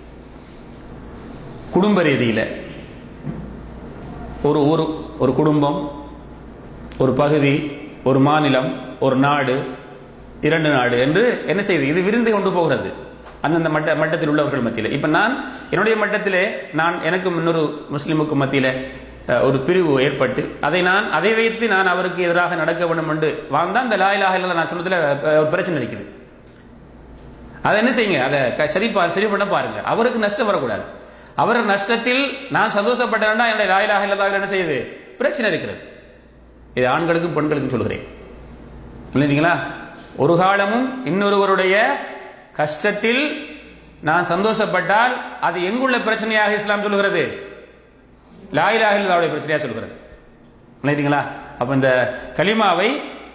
குடும்ப ரீதியில் ஒரு ஒரு ஒரு குடும்பம் ஒரு பகுதி ஒரு மாநிலம் ஒரு நாடு இரண்டு நாடு என்று என்ன செய்யுது இது விருந்து கொண்டு போகிறது அந்தந்த மட்ட மட்டத்தில் உள்ளவர்கள் மத்தியில் இப்ப நான் என்னுடைய மட்டத்திலே நான் எனக்கும் இன்னொரு முஸ்லிமுக்கும் மத்தியில ஒரு பிரிவு ஏற்பட்டு அதை நான் அதை வைத்து நான் அவருக்கு எதிராக நடக்க வேண்டும் என்று வாழ்ந்தா இந்த லாயிலாக இல்லாத நான் சொன்னதுல ஒரு பிரச்சனை இருக்குது அதை என்ன செய்யுங்க அதை சரி சரி பண்ண பாருங்க அவருக்கு நஷ்டம் வரக்கூடாது அவர் நஷ்டத்தில் நான் சந்தோஷப்பட்டேன்னா என்னுடைய லாயிலாக இல்லாத என்ன செய்யுது பிரச்சனை இருக்கிறது இது ஆண்களுக்கும் பெண்களுக்கும் சொல்கிறேன் இல்லைங்களா ஒரு காலமும் இன்னொருவருடைய கஷ்டத்தில் நான் சந்தோஷப்பட்டால் அது எங்குள்ள பிரச்சனையாக இஸ்லாம் சொல்லுகிறது லாயிலாக இல்லாவுடைய பிரச்சனையா சொல்கிறது இல்லைங்களா அப்ப இந்த கலிமாவை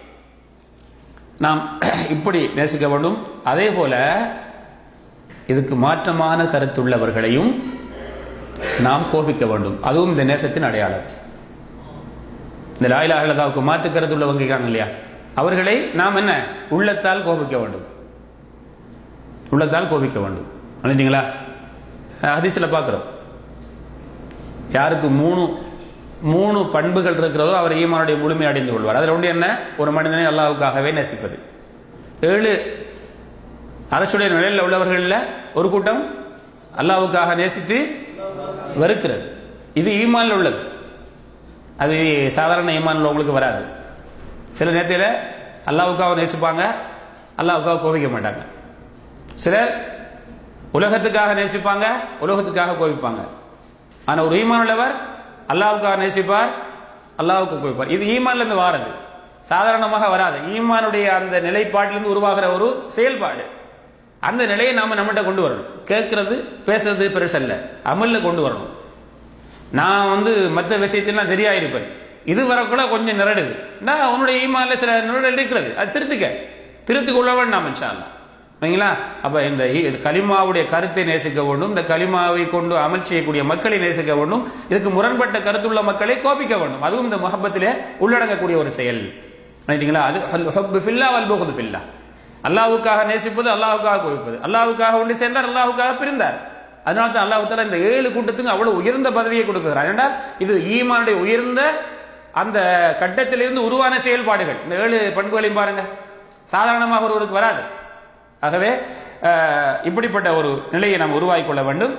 நாம் இப்படி நேசிக்க வேண்டும் அதே போல இதுக்கு மாற்றமான கருத்துள்ளவர்களையும் நாம் கோபிக்க வேண்டும் அதுவும் இந்த நேசத்தின் அடையாளம் இந்த லாயிலா அல்லாவுக்கு மாற்று கருத்து உள்ளவங்க இருக்காங்க இல்லையா அவர்களை நாம் என்ன உள்ளத்தால் கோபிக்க வேண்டும் உள்ளத்தால் கோபிக்க வேண்டும் நினைச்சீங்களா ஹதீஸில் பார்க்குறோம் யாருக்கு மூணு மூணு பண்புகள் இருக்கிறதோ அவர் ஈமானுடைய முழுமை அடைந்து கொள்வார் அதில் ஒன்று என்ன ஒரு மனிதனை அல்லாவுக்காகவே நேசிப்பது ஏழு அரசுடைய நிலையில் உள்ளவர்களில் ஒரு கூட்டம் அல்லாவுக்காக நேசித்து வெறுக்கிறது இது ஈமான்ல உள்ளது அது சாதாரண ஈமான்ல உங்களுக்கு வராது சில நேரத்தில் அல்லாவுக்காக நேசிப்பாங்க அல்லாவுக்காக கோவிக்க மாட்டாங்க சிலர் உலகத்துக்காக நேசிப்பாங்க உலகத்துக்காக கோவிப்பாங்க ஆனா ஒரு ஈமான் உள்ளவர் அல்லாவுக்காக நேசிப்பார் அல்லாவுக்கு கோவிப்பார் இது ஈமான்ல இருந்து வாரது சாதாரணமாக வராது ஈமானுடைய அந்த நிலைப்பாட்டிலிருந்து உருவாகிற ஒரு செயல்பாடு அந்த நிலையை நாம நம்மகிட்ட கொண்டு வரணும் கேட்கறது பேசுறது பெருசல்ல அமல்ல கொண்டு வரணும் நான் வந்து மற்ற விஷயத்திலாம் சரியா இருப்பேன் இது வரக்குள்ள கொஞ்சம் நிரடுது நான் உன்னுடைய ஈமான்ல சில நிரடல் இருக்கிறது அது திருத்துக்க திருத்துக் கொள்ள வேண்டாம் இன்ஷா அல்லாஹ் சரிங்களா அப்ப இந்த ஈ- கலிமாவுடைய கருத்தை நேசிக்க வேண்டும் இந்த கலிமாவை கொண்டு அமல் செய்யக்கூடிய மக்களை நேசிக்க வேண்டும் இதுக்கு முரண்பட்ட கருத்துள்ள மக்களை கோபிக்க வேண்டும் அதுவும் இந்த முகப்பத்திலே உள்ளடங்கக்கூடிய ஒரு செயல் ரைட்டுங்களா அது ஹல் ஹுப்பு ஃபில்லா வல் புகுது ஃபில்லா அல்லாஹ்வுக்காக நேசிப்பது அல்லாஹ்வுக்காக கோபிப்பது அல்லாஹ்வுக்காக ஒன்று சேர்ந்தார் அல்லாஹ்வுக்காக பிரிந்தார் அதனால தான் அல்லாஹ் தஆலா இந்த ஏழு கூட்டத்துக்கு அவ்வளவு உயர்ந்த பதவியை கொடுக்கிறார் என்றால் இது ஈமானுடைய உயர்ந்த அந்த கட்டத்திலிருந்து உருவான செயல்பாடுகள் இந்த ஏழு பண்புகளையும் பாருங்க சாதாரணமாக ஒருவருக்கு வராது ஆகவே அஹ், இப்படிப்பட்ட ஒரு நிலையை நாம் உருவாக்கிக் கொள்ள வேண்டும்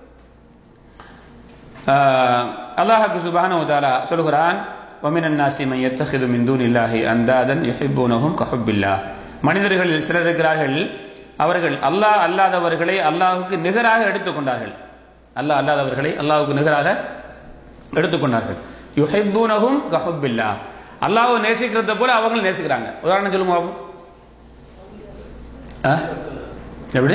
அஹ், அல்லாஹுக்கு சுப்ஹானஹு வ தஆலா சொல்கிறான் وَمِنَ النَّاسِ مَن يَتَّخِذُ مِن دُونِ اللَّهِ أَندَادًا يُحِبُّونَهُمْ كَحُبِّ اللَّهِ மனிதர்களில் சிலர் இருக்கிறார்கள் அவர்கள் அல்லாஹ் அல்லாதவர்களை அல்லாஹ்வுக்கு நிகராக எடுத்துக்கொண்டார்கள் அல்லாஹ் அல்லாதவர்களை அல்லாஹ்வுக்கு நிகராக எடுத்துக்கொண்டார்கள் யுஹிப்பூனஹும் கஹுப்பில்லா அல்லாஹ்வை நேசிக்கிறத போல அவங்க நேசிக்கிறாங்க உதாரணம் சொல்லுங்க பாப்போம். ஆ? எப்படி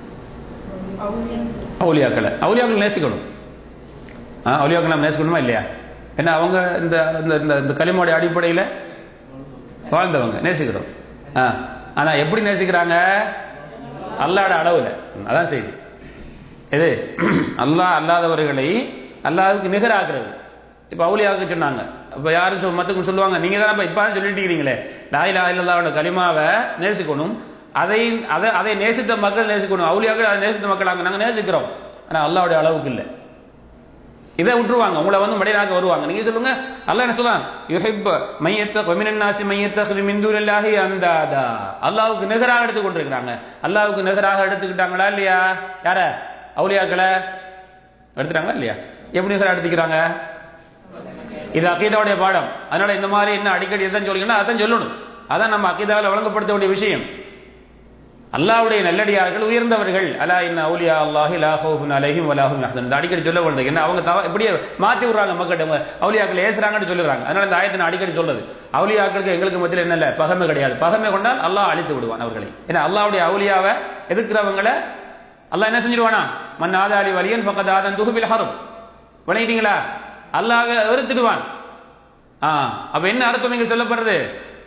அவுலியாக்களை அவுலியாக்களை நேசிக்கணும் ஆ அவுலியாக்களை நம்ம நேசிக்கணுமா இல்லையா ஏன்னா அவங்க இந்த இந்த இந்த இந்த களிமோடைய அடிப்படையில் வாழ்ந்தவங்க நேசிக்கிறோம் ஆ ஆனா எப்படி நேசிக்கிறாங்க அல்லாட அளவுல அதான் செய்தி எது அல்லாஹ் அல்லாதவர்களை அல்லாஹ்வுக்கு நிகராக்குறது இப்ப அவுலியாவுக்கு சொன்னாங்க இப்ப யாரும் சொல் மத்துக்கும் சொல்லுவாங்க நீங்க தான் இப்ப இப்ப சொல்லிட்டு இருக்கிறீங்களே லாயிலா இல்லாத கலிமாவை நேசிக்கணும் அதை அதை அதை நேசித்த மக்கள் நேசிக்கணும் அவுலியாக்கள் அதை நேசித்த மக்கள் அங்க நாங்க நேசிக்கிறோம் ஆனா அல்லாவுடைய அளவுக்கு இல்லை இதை விட்டுருவாங்க உங்களை வந்து மடியனாக வருவாங்க நீங்க சொல்லுங்க அல்லாஹ் என்ன சொல்றான் யுஹிப் மையத்த வமினன் நாசி மையத்த மிந்துரில்லாஹி அந்தாதா அல்லாஹ்வுக்கு நிகராக எடுத்துக் கொண்டிருக்கிறாங்க அல்லாஹ்வுக்கு நிகராக எடுத்துக்கிட்டாங்களா இல்லையா யார அவுலியாக்களை எடுத்துட்டாங்களா இல்லையா எப்படி நிகராக எடுத்துக்கிறாங்க இது அக்கீதாவுடைய பாடம் அதனால இந்த மாதிரி என்ன அடிக்கடி எதான் சொல்லுங்கன்னா அதான் சொல்லணும் அதான் நம்ம அக்கீதாவில் வழங்கப்படுத்த வேண்டிய விஷயம் அல்லாஹ்வுடைய நல்லடியார்கள் உயர்ந்தவர்கள் அலா இன்ன அவுலியா அல்லாஹி லா ஹவுஃபுன் அலைஹிம் வலா ஹும் யஹ்சன் இந்த அடிக்கடி சொல்ல வேண்டியது என்ன அவங்க தவ இப்படியே மாத்தி விடுறாங்க மக்கள்கிட்ட அவுலியாக்கள் ஏசுறாங்கன்னு சொல்லிடுறாங்க அதனால இந்த ஆயத்தை நான் அடிக்கடி சொல்றது அவுலியாக்களுக்கு எங்களுக்கு மத்தியில் என்ன இல்ல பகமை கிடையாது பகமை கொண்டால் அல்லாஹ் அழித்து விடுவான் அவர்களை ஏன்னா அல்லாஹ்வுடைய அவுலியாவை எதிர்க்கிறவங்களை அல்லாஹ் என்ன செஞ்சிருவானா மன் ஆதாலி வலியன் ஃபகத் ஆதன் துஹுபில் ஹரும் விளங்கிட்டீங்களா அல்லாஹ் வெறுத்துடுவான் ஆ அப்ப என்ன அர்த்தம் இங்க சொல்லப்படுறது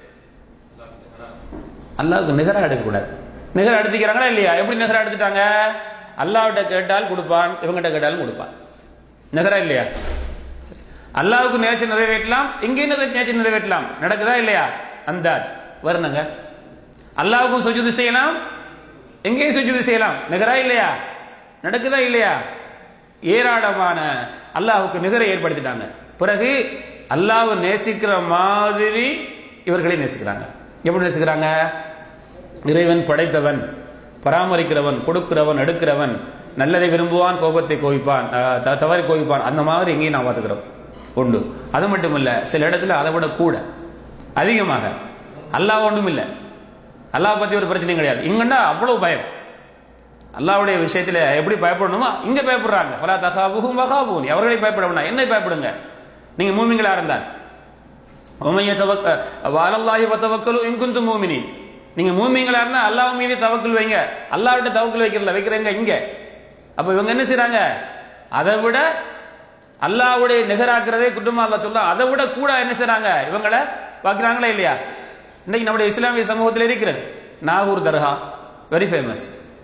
அல்லாவுக்கு நிகரா எடுக்கக்கூடாது நிகர எடுத்துக்கிறாங்களா இல்லையா எப்படி நிகரா எடுத்துட்டாங்க அல்லாஹ்விட்ட கேட்டால் கொடுப்பான் இவங்கிட்ட கேட்டாலும் கொடுப்பான் நிகரா இல்லையா சரி. அல்லாஹ்வுக்கு நேர்ச்சி நிறைவேற்றலாம் இங்கேயும் நிறை- நேர்ச்சி நிறைவேற்றலாம் நடக்குதா இல்லையா அந்தாஜ் வரணுங்க அல்லாஹ்வுக்கும் சுஜூது செய்யலாம் எங்கேயும் சுஜூது செய்யலாம் நிகரா இல்லையா நடக்குதா இல்லையா ஏராளமான அல்லாஹ்வுக்கு நிகரை ஏற்படுத்திட்டாங்க பிறகு அல்லாஹ்வை நேசிக்கிற மாதிரி இவர்களை நேசிக்கிறாங்க எப்படி நேசிக்கிறாங்க இறைவன் படைத்தவன் பராமரிக்கிறவன் கொடுக்கிறவன் எடுக்கிறவன் நல்லதை விரும்புவான் கோபத்தை கோவிப்பான் அஹ், த- தவறை கோவிப்பான் அந்த மாதிரி எங்கேயும் நான் பார்த்துக்கிறோம் உண்டு அது மட்டும் இல்ல சில இடத்துல அதை விட கூட அதிகமாக அல்லாஹ் ஒன்றும் இல்லை அல்லாஹ் பத்தி ஒரு பிரச்சனையும் கிடையாது இங்கன்னா அவ்வளவு பயம் அல்லாஹ்வுடைய விஷயத்துல எப்படி பயப்படணுமோ இங்க பயப்படுறாங்க ஃபலா தகாபுஹும் வகாபூன் அவர்களை பயப்பட வேண்டாம் என்னை பயப்படுங்க நீங்க மூமிங்களா இருந்தால் உமைய தவக்க வாலல்லாஹி வத்தவக்கலு இன்குந்து மூமினின் நீங்க மூமிங்களா இருந்தா அல்லாஹ் மீது தவக்கல் வைங்க அல்லாஹ்விட்ட தவக்கல் வைக்கிறல வைக்கிறீங்க இங்க அப்ப இவங்க என்ன செய்றாங்க அதை விட அல்லாஹ்வுடைய நிகராக்கிறதே குற்றமா அல்லாஹ் சொல்ல அதை விட கூட என்ன செய்றாங்க இவங்களை பார்க்கிறாங்களா இல்லையா இன்னைக்கு நம்முடைய இஸ்லாமிய சமூகத்தில் இருக்கிறது Nagore Dargah very famous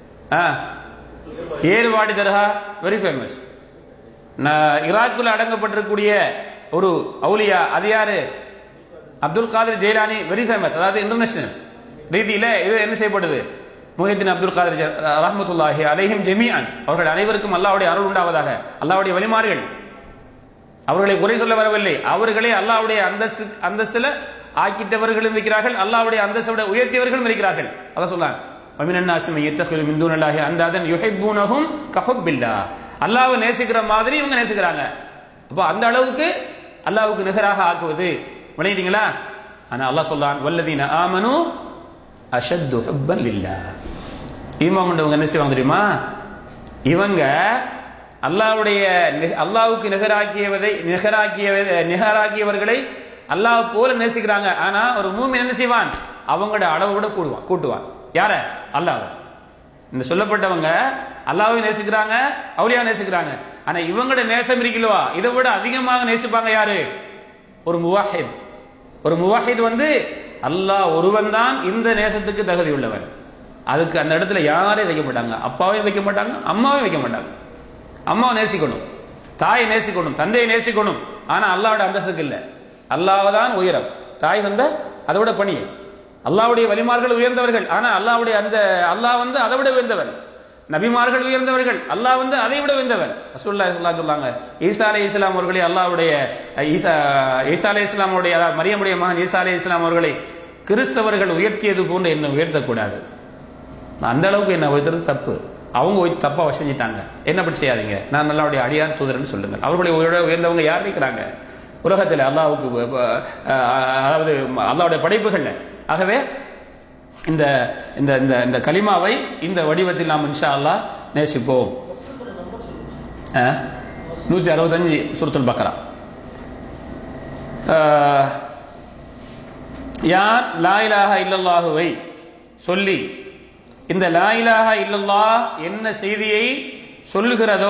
Ervadi Dargah very famous ஈராக்குல அடங்கப்பட்டிருக்கக்கூடிய ஒரு அவுலியா அது யாரு அப்துல் காதர் ஜெயிலானி வெரி ஃபேமஸ் அதாவது இன்டர்நேஷனல் ரீதியில இது என்ன செய்யப்படுது முஹித்தின் அப்துல் காதர் ஜ- ரஹ்மத்துல்லாஹி அலைஹிம் ஜெமியான் அவர்கள் அனைவருக்கும் அல்லாஹ்வுடைய அருள் உண்டாவதாக அல்லாஹ்வுடைய வழிமாறுகள் அவர்களை குறை சொல்ல வரவில்லை அவர்களே அல்லாஹ்வுடைய அந்தஸ்து அந்தஸ்துல ஆக்கிட்டவர்களும் இருக்கிறார்கள் அல்லாஹ்வுடைய அந்தஸ்தை உயர்த்தியவர்களும் இருக்கிறார்கள் அதான் சொன்னான் وَمِنَ النَّاسِ مَن يَتَّخِذُ مِن دُونِ اللَّهِ أَندَادًا يُحِبُّونَهُمْ كَحُبِّ اللَّهِ அல்லாஹ்வை நேசிக்கிற மாதிரி இவங்க நேசிக்கிறாங்க அப்போ அந்த அளவுக்கு அல்லாஹ்வுக்கு நிகராக ஆக்குவது விளையிட்டீங்களா ஆனா அல்லாஹ் சொல்றான் வல்லதீன ஆமனு அஷத்து ஹுப்பன் லில்லா ஈமான் கொண்டவங்க என்ன செய்வாங்க தெரியுமா இவங்க அல்லாஹ்வுடைய நி- அல்லாஹ்வுக்கு நிகராக்கியவதை நிகராக்கிய நிகராக்கியவர்களை அல்லாஹ் போல நேசிக்கிறாங்க ஆனா ஒரு மூமின் என்ன செய்வான் அவங்களோட அளவை விட கூடுவான் கூட்டுவான் யார அல்லாஹ் இந்த சொல்லப்பட்டவங்க அல்லாஹ்வை நேசிக்கிறாங்க அவுலியா நேசிக்கிறாங்க ஆனா இவங்களோட நேசம் இருக்கலவா இதை விட அதிகமாக நேசிப்பாங்க யாரு ஒரு முவாஹித் ஒரு முவாஹித் வந்து அல்லாஹ் ஒருவன் தான் இந்த நேசத்துக்கு தகுதி உள்ளவன் அதுக்கு அந்த இடத்துல யாரையும் வைக்க மாட்டாங்க அப்பாவையும் வைக்க மாட்டாங்க அம்மாவையும் வைக்க மாட்டாங்க அம்மாவை நேசிக்கணும் தாயை நேசிக்கணும் தந்தையை நேசிக்கணும் ஆனா அல்லாவோட அந்தஸ்துக்கு இல்ல அல்லாஹ் தான் உயரம் தாய் தந்த அதை விட பணியை அல்லாவுடைய வலிமார்கள் உயர்ந்தவர்கள் ஆனா அல்லாவுடைய அந்த அல்லாஹ் வந்து அதை விட உயர்ந்தவன் நபிமார்கள் உயர்ந்தவர்கள் அல்லாஹ் வந்து அதை விட உயர்ந்தவன் ரசூலுல்லாஹி ஸல்லல்லாஹு அலைஹி சொல்லாங்க ஈசா அலைஹி இஸ்லாம் அவர்களை அல்லாஹ்வுடைய ஈசா ஈசா அலைஹி இஸ்லாமுடைய அதாவது மரியமுடைய மகன் ஈசா அலைஹி இஸ்லாம் அவர்களை கிறிஸ்தவர்கள் உயர்த்தியது போன்று என்ன உயர்த்தக்கூடாது அந்த அளவுக்கு என்ன உயர்த்துறது தப்பு அவங்க உயர்த்தி தப்பா செஞ்சிட்டாங்க என்ன அப்படி செய்யாதீங்க நான் நல்லாவுடைய அடியார் தூதர்னு சொல்லுங்கள் அவர்களுடைய உயர உயர்ந்தவங்க யார் இருக்கிறாங்க உலகத்தில் அல்லாஹ்வுக்கு அஹ், அஹ், அதாவது அல்லாஹ்வுடைய படைப்புகள்ல ஆகவே இந்த இந்த இந்த இந்த கலிமாவை இந்த வடிவத்தில் நாம் இன்ஷா அல்லாஹ் நேசிப்போம் அஹ், நூத்தி அறுபத்தஞ்சு சுருத்துல் பக்ரா அஹ், யார் லா இலாஹ இல்லல்லாஹுவை சொல்லி இந்த லா இலாஹ இல்லல்லாஹ் என்ன செய்தியை சொல்லுகிறதோ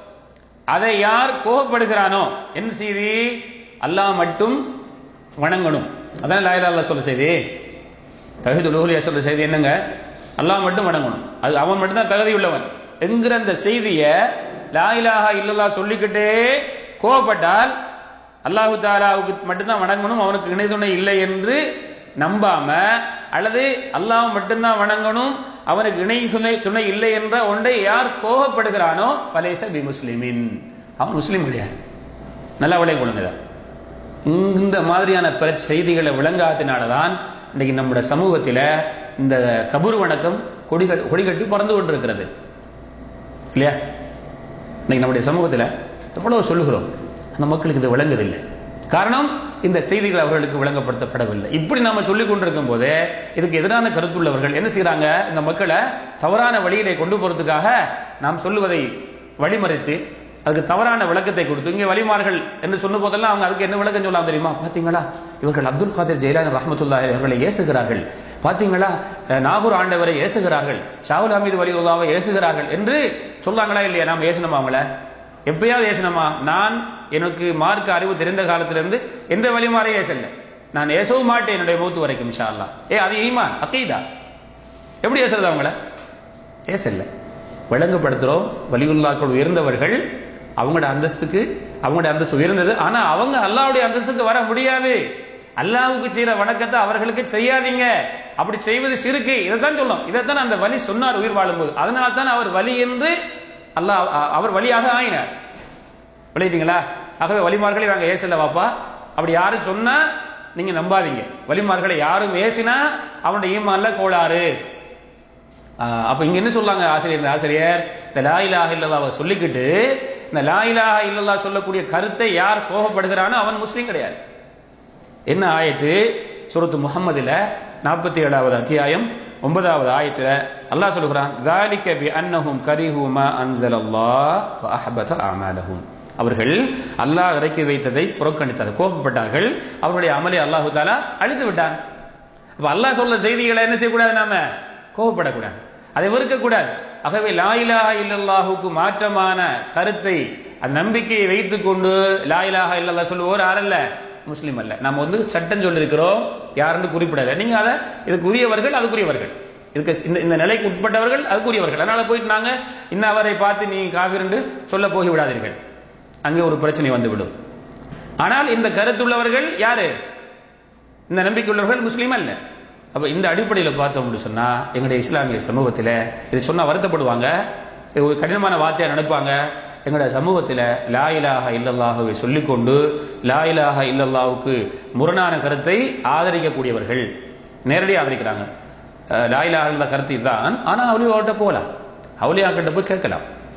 அதை யார் கோபப்படுகிறானோ என்ன செய்தி அல்லாஹ் மட்டும் வணங்கணும் அதான் லா இலாஹ இல்லல்லாஹ் சொல்ல செய்தி தகுதி உலகுலியா சொல்ற செய்தி என்னங்க அல்லாஹ் மட்டும் வணங்கணும் அது அவன் மட்டும்தான் தகுதி உள்ளவன் என்கிற அந்த செய்தியை லா இலாஹா இல்லல்லாஹ் சொல்லிக்கிட்டே கோவப்பட்டால் அல்லாஹு தாலாவுக்கு மட்டும்தான் வணங்கணும் அவனுக்கு இணை துணை இல்லை என்று நம்பாம அல்லது அல்லாஹ் மட்டும்தான் வணங்கணும் அவனுக்கு இணை துணை துணை இல்லை என்ற ஒன்றை யார் கோபப்படுகிறானோ ஃபலேச பி முஸ்லிமின் அவன் முஸ்லீம் கிடையாது நல்லா விளை கொள்ளுங்க இந்த மாதிரியான பிற செய்திகளை விளங்காதனாலதான் இன்னைக்கு நம்முடைய சமூகத்தில் இந்த கபூர் வணக்கம் கொடிகள் கொடிகட்டி பறந்து கொண்டிருக்கிறது இல்லையா இன்னைக்கு நம்முடைய சமூகத்தில் எவ்வளவு சொல்லுகிறோம் அந்த மக்களுக்கு இது விளங்குதில்லை காரணம் இந்த செய்திகள் அவர்களுக்கு விளங்கப்படுத்தப்படவில்லை இப்படி நாம சொல்லிக் கொண்டிருக்கும் போதே இதுக்கு எதிரான கருத்துள்ளவர்கள் என்ன செய்யறாங்க இந்த மக்களை தவறான வழியிலே கொண்டு போறதுக்காக நாம் சொல்லுவதை வழிமறைத்து அதுக்கு தவறான விளக்கத்தை கொடுத்து இங்கே வழிமார்கள் என்று சொன்ன போதெல்லாம் அவங்க அதுக்கு என்ன விளக்கம் சொல்லலாம் தெரியுமா பாத்தீங்களா இவர்கள் அப்துல் காதிர் ஜெயலான் ரஹமத்துல்லா அவர்களை ஏசுகிறார்கள் பாத்தீங்களா அஹ், நாகூர் ஆண்டவரை ஏசுகிறார்கள் ஷாவுல் ஹமீது வலியுல்லாவை ஏசுகிறார்கள் என்று சொல்லாங்களா இல்லையா நாம் ஏசணுமா அவங்கள எப்பயாவது ஏசணுமா நான் எனக்கு மார்க்க அறிவு தெரிந்த காலத்திலிருந்து எந்த வழிமாறையும் ஏசல நான் ஏசவும் மாட்டேன் என்னுடைய மூத்து வரைக்கும் இன்ஷா அல்லாஹ் ஏ அது ஈமான் அக்கீதா எப்படி ஏசுறது அவங்கள ஏசல்ல விளங்குபடுத்துறோம் வலியுல்லாக்கள் உயர்ந்தவர்கள் அவங்களோட அந்தஸ்துக்கு அவங்களோட அந்தஸ்து உயர்ந்தது ஆனா அவங்க அல்லாவுடைய அந்தஸ்துக்கு வர முடியாது அல்லாவுக்கு செய்யற வணக்கத்தை அவர்களுக்கு செய்யாதீங்க அப்படி செய்வது சிறுக்கு இதைத்தான் சொல்லும் இதைத்தான் அந்த வலி சொன்னார் உயிர் வாழும்போது அதனால தான் அவர் வலி என்று அல்லாஹ் அ- அவர் வழியாக ஆயினார் விளையிட்டீங்களா ஆகவே வலிமார்களை நாங்க ஏசல வாப்பா அப்படி யாரும் சொன்னா நீங்க நம்பாதீங்க வலிமார்களை யாரும் ஏசினா அவனுடைய ஈமான்ல கோளாறு ஆஹ் அப்ப இங்க என்ன சொல்லாங்க ஆசிரியர் இந்த ஆசிரியர் இந்த லா இலாஹ இல்லல்லாஹ்வை சொல்லிக்கிட்டு இந்த லா இலாஹ இல்லல்லாஹ் சொல்லக்கூடிய கருத்தை யார் கோபப்படுகிறானோ அவன் முஸ்லீம் கிடையாது என்ன ஆயத்து சூரத்து முஹம்மதுல நாற்பத்தி ஏழாவது அத்தியாயம் ஒன்பதாவது ஆயத்துல அல்லாஹ் சொல்லுகிறான் ذَلِكَ بِأَنَّهُمْ كَرِهُوا مَا أَنزَلَ اللَّهُ فَأَحْبَطَ أَعْمَالَهُمْ அவர்கள் அல்லாஹ் இறக்கி வைத்ததை புறக்கணித்தார் கோபப்பட்டார்கள் அவருடைய அமலை அல்லாஹு தாலா அழித்து விட்டான் அப்ப அல்லாஹ் சொல்ல செய்திகளை என்ன செய்யக்கூடாது நாம கோபப்படக்கூடாது அதை வெறுக்கக்கூடாது ஆகவே லா இலாஹா இல்லல்லாஹுக்கு மாற்றமான கருத்தை அந்த நம்பிக்கையை வைத்துக் கொண்டு லா இலாஹா இல்லல்லாஹ் சொல்லுவோர் யாரல்ல முஸ்லீம் அல்ல நம்ம வந்து சட்டம் சொல்லியிருக்கிறோம் யாருன்னு குறிப்பிடல நீங்க அதை இதுக்கு உரியவர்கள் அதுக்குரியவர்கள் இதுக்கு இந்த இந்த நிலைக்கு உட்பட்டவர்கள் அதுக்குரியவர்கள் அதனால போயிட்டு நாங்க இன்ன அவரை பார்த்து நீ காஃபிர் என்று சொல்ல போகி விடாதீர்கள் அங்கே ஒரு பிரச்சனை வந்துவிடும் ஆனால் இந்த கருத்துள்ளவர்கள் யாரு இந்த நம்பிக்கை உள்ளவர்கள் முஸ்லீம் அல்ல அப்ப இந்த அடிப்படையில் பார்த்தோம் அப்படின்னு சொன்னா எங்களுடைய இஸ்லாமிய சமூகத்தில் இது சொன்னா வருத்தப்படுவாங்க இது ஒரு கடினமான வார்த்தையா நினைப்பாங்க எங்களுடைய சமூகத்தில் லா இலாஹ இல்லல்லாஹுவை சொல்லிக்கொண்டு லா இலாஹ இல்லல்லாஹுக்கு முரணான கருத்தை ஆதரிக்கக்கூடியவர்கள் நேரடியாக ஆதரிக்கிறாங்க அஹ், லா இலாஹ இல்ல கருத்து இதுதான் ஆனா அவளியோட்ட போகலாம் அவளியாக்கிட்ட போய் கேட்கலாம்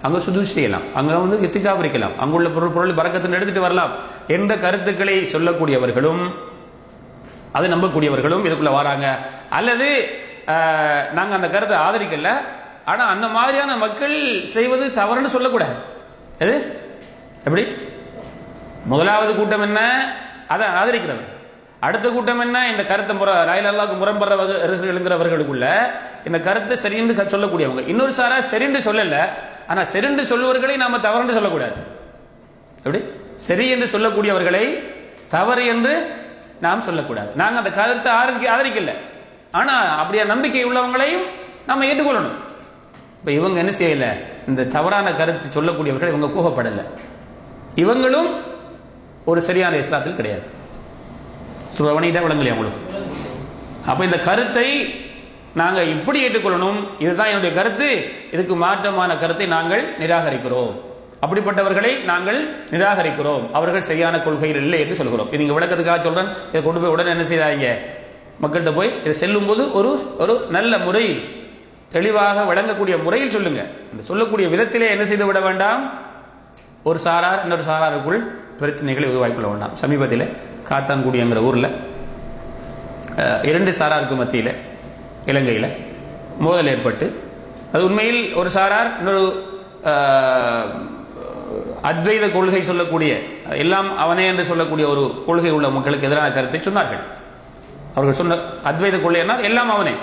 அங்க சுதூஷ் செய்யலாம் அங்க வந்து இத்திகா இருக்கலாம் அங்குள்ள பொருள் பொருள் பறக்கத்தில் எடுத்துட்டு வரலாம் என்ற கருத்துக்களை சொல்லக்கூடியவர்களும் அதை நம்பக்கூடியவர்களும் இதுக்குள்ள வராங்க அல்லது அஹ், நாங்க அந்த கருத்தை ஆதரிக்கல ஆனா அந்த மாதிரியான மக்கள் செய்வது தவறுன்னு சொல்லக்கூடாது எது எப்படி முதலாவது கூட்டம் என்ன அதை ஆதரிக்கிறவர் அடுத்த கூட்டம் என்ன இந்த கருத்தை முறை லாயில் அல்லாவுக்கு முரண்படுறவர்களுக்குள்ள இந்த கருத்தை சரின்னு க- சொல்லக்கூடியவங்க இன்னொரு சாரா சரின்னு சொல்லல ஆனா சரின்னு சொல்லுவர்களை நாம தவறுன்னு சொல்லக்கூடாது எப்படி சரி என்று சொல்லக்கூடியவர்களை தவறு என்று நாம் சொல்லக்கூடாது நாங்க அந்த கருத்தை ஆதரிக்க ஆதரிக்கல ஆனா அப்படியே நம்பிக்கை உள்ளவங்களையும் நாம ஏற்றுக்கொள்ளணும் இப்ப இவங்க என்ன செய்யல இந்த தவறான கருத்து சொல்லக்கூடியவர்கள் இவங்க கோபப்படல இவங்களும் ஒரு சரியான இஸ்லாத்தில் கிடையாது சுரவணிகிட்ட விளங்கலையா உங்களுக்கு அப்ப இந்த கருத்தை நாங்க இப்படி ஏற்றுக்கொள்ளணும் இதுதான் என்னுடைய கருத்து இதுக்கு மாற்றமான கருத்தை நாங்கள் நிராகரிக்கிறோம் அப்படிப்பட்டவர்களை நாங்கள் நிராகரிக்கிறோம் அவர்கள் சரியான கொள்கையில் இல்லை என்று சொல்கிறோம் இது நீங்க விளக்கத்துக்காக சொல்றேன் இதை கொண்டு போய் உடனே என்ன செய்தாங்க மக்கள்கிட்ட போய் இதை செல்லும் போது ஒரு ஒரு நல்ல முறையில் தெளிவாக விளங்கக்கூடிய முறையில் சொல்லுங்க இந்த சொல்லக்கூடிய விதத்திலே என்ன செய்து விட வேண்டாம் ஒரு சாரார் இன்னொரு சாராருக்குள் பிரச்சனைகளை உருவாக்கிக்கொள்ள வேண்டாம் சமீபத்தில் காத்தான்குடிங்கிற ஊர்ல அஹ், இரண்டு சாராருக்கு மத்தியில் இலங்கையில் மோதல் ஏற்பட்டு அது உண்மையில் ஒரு சாரார் இன்னொரு அஹ், அத்வைத கொள்கை சொல்லக்கூடிய எல்லாம் அவனே என்று சொல்லக்கூடிய ஒரு கொள்கை உள்ள மக்களுக்கு எதிரான கருத்தை சொன்னார்கள் அவர்கள் சொன்ன அத்வைத கொள்கை என்ன எல்லாம் அவனே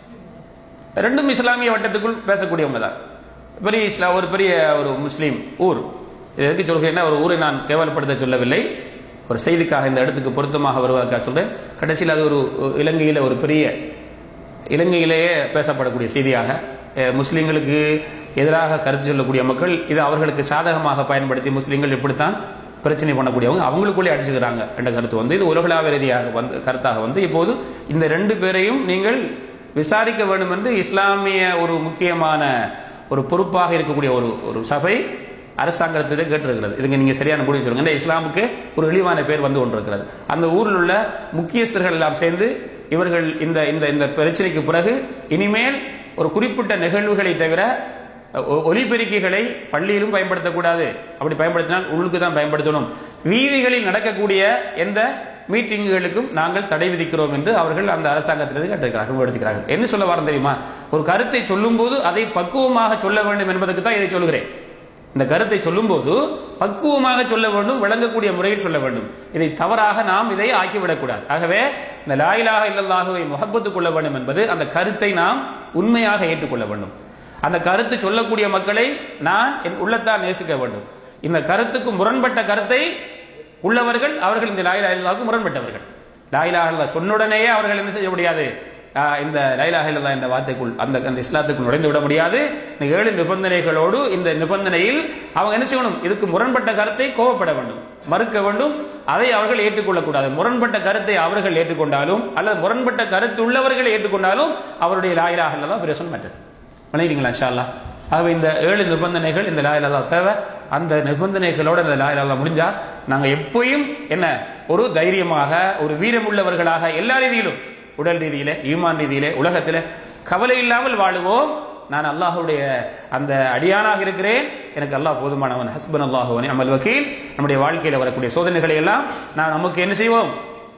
ரெண்டும் இஸ்லாமிய வட்டத்துக்குள் பேசக்கூடியவங்க தான் பெரிய இஸ்லா ஒரு பெரிய ஒரு முஸ்லீம் ஊர் இது எதுக்கு சொல்கிறேன்னா ஒரு ஊரை நான் கேவலப்படுத்த சொல்லவில்லை ஒரு செய்திக்காக இந்த இடத்துக்கு பொருத்தமாக வருவதற்காக சொல்றேன் கடைசியில் அது ஒரு இலங்கையில் ஒரு பெரிய இலங்கையிலேயே பேசப்படக்கூடிய செய்தியாக அஹ், முஸ்லிம்களுக்கு எதிராக கருத்து சொல்லக்கூடிய மக்கள் இது அவர்களுக்கு சாதகமாக பயன்படுத்தி முஸ்லிம்கள் இப்படித்தான் பிரச்சனை பண்ணக்கூடியவங்க அவங்களுக்குள்ளே அடிச்சுக்கிறாங்க என்ற கருத்து வந்து இது உலகளாவிய ரீதியாக வந்து கருத்தாக வந்து இப்போது இந்த ரெண்டு பேரையும் நீங்கள் விசாரிக்க வேண்டும் என்று இஸ்லாமிய ஒரு முக்கியமான ஒரு பொறுப்பாக இருக்கக்கூடிய ஒரு ஒரு சபை அரசாங்கத்திலே கேட்டிருக்கிறது இதுங்க நீங்க சரியான முடிவு சொல்லுங்க இந்த இஸ்லாமுக்கு ஒரு இழிவான பேர் வந்து கொண்டிருக்கிறது அந்த ஊரில் உள்ள முக்கியஸ்தர்கள் எல்லாம் சேர்ந்து இவர்கள் இந்த இந்த இந்த பிரச்சனைக்கு பிறகு இனிமேல் ஒரு குறிப்பிட்ட நிகழ்வுகளை தவிர ஒ- ஒலிபெருக்கிகளை பள்ளியிலும் பயன்படுத்தக்கூடாது அப்படி பயன்படுத்தினால் உள்ளுக்கு தான் பயன்படுத்தணும் வீதிகளில் நடக்கக்கூடிய எந்த மீட்டிங்குகளுக்கும் நாங்கள் தடை விதிக்கிறோம் என்று அவர்கள் அந்த அரசாங்கத்திலிருந்து கேட்டிருக்கிறார்கள் எடுத்துக்கிறார்கள் என்ன சொல்ல வரேன் தெரியுமா ஒரு கருத்தை சொல்லும்போது அதை பக்குவமாக சொல்ல வேண்டும் என்பதற்கு தான் இதை சொல்கிறேன் இந்த கருத்தை சொல்லும்போது பக்குவமாக சொல்ல வேண்டும் விளங்கக்கூடிய முறையில் சொல்ல வேண்டும் இதை தவறாக நாம் இதை ஆக்கிவிடக்கூடாது ஆகவே இந்த லாயிலாக இல்லல்லாகவை முகப்பத்து கொள்ள வேண்டும் என்பது அந்த கருத்தை நாம் உண்மையாக ஏற்றுக்கொள்ள வேண்டும் அந்த கருத்து சொல்லக்கூடிய மக்களை நான் என் உள்ளத்தால் நேசிக்க வேண்டும் இந்த கருத்துக்கு முரண்பட்ட கருத்தை உள்ளவர்கள் அவர்கள் இந்த லாயிலா இல்லாவுக்கு முரண்பட்டவர்கள் லாயிலா இல்லா சொன்னுடனேயே அவர்கள் என்ன செய்ய முடியாது ஆஹ் இந்த லைலா இல்லா என்ற வார்த்தைக்குள் அந்த அந்த இஸ்லாத்துக்குள் நுழைந்து விட முடியாது இந்த ஏழு நிபந்தனைகளோடு இந்த நிபந்தனையில் அவங்க என்ன செய்யணும் இதுக்கு முரண்பட்ட கருத்தை கோவப்பட வேண்டும் மறுக்க வேண்டும் அதை அவர்கள் ஏற்றுக்கொள்ளக்கூடாது முரண்பட்ட கருத்தை அவர்கள் ஏற்றுக்கொண்டாலும் அல்லது முரண்பட்ட கருத்து உள்ளவர்கள் ஏற்றுக்கொண்டாலும் அவருடைய லாயிலா தான் பிரயோசனம் மற்றது பண்ணிக்கிறீங்களா இன்ஷா அல்லாஹ் ஆகவே இந்த ஏழு நிபந்தனைகள் இந்த லாயிலா தேவை அந்த நிபந்தனைகளோட இந்த லாயிலா முடிஞ்சா நாங்க எப்பயும் என்ன ஒரு தைரியமாக ஒரு வீரம் உள்ளவர்களாக எல்லா ரீதியிலும் உடல் ரீதியிலே ஈமான் ரீதியிலே உலகத்திலே கவலை இல்லாமல் வாழுவோம் நான் அல்லாஹ்வுடைய அந்த அடியானாக இருக்கிறேன் எனக்கு அல்லாஹ் போதுமானவன் ஹஸ்பன் அல்லாஹுவனே அமல் வக்கீல் நம்முடைய வாழ்க்கையில் வரக்கூடிய சோதனைகளை எல்லாம் நான் நமக்கு என்ன செய்வோம்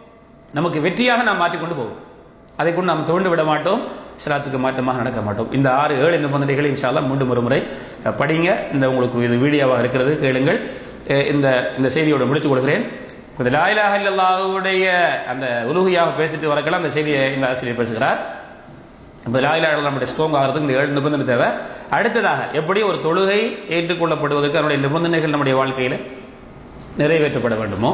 நமக்கு வெற்றியாக நாம் மாற்றிக்கொண்டு போவோம் அதை கொண்டு நாம் தோண்டு விட மாட்டோம் இஸ்லாத்துக்கு மாற்றமாக நடக்க மாட்டோம் இந்த ஆறு ஏழு நிபந்தனைகளை இன்ஷால்லா மீண்டும் ஒரு முறை அஹ், படிங்க இந்த உங்களுக்கு இது வீடியோவாக இருக்கிறது கேளுங்கள் அஹ், இந்த இந்த செய்தியோட முடித்துக் கொள்கிறேன் இந்த லாயிலாக இல்லல்லாஹுடைய அந்த உலுகையாக பேசிட்டு வரக்கெல்லாம் அந்த செய்தியை இந்த ஆசிரியர் பேசுகிறார் இப்போ லாயிலா நம்முடைய ஸ்ட்ராங் ஆகிறதுக்கு இந்த ஏழு நிபந்தனை தேவை அடுத்ததாக எப்படி ஒரு தொழுகை ஏற்றுக்கொள்ளப்படுவதற்கு அதனுடைய நிபந்தனைகள் நம்முடைய வாழ்க்கையில் நிறைவேற்றப்பட வேண்டுமோ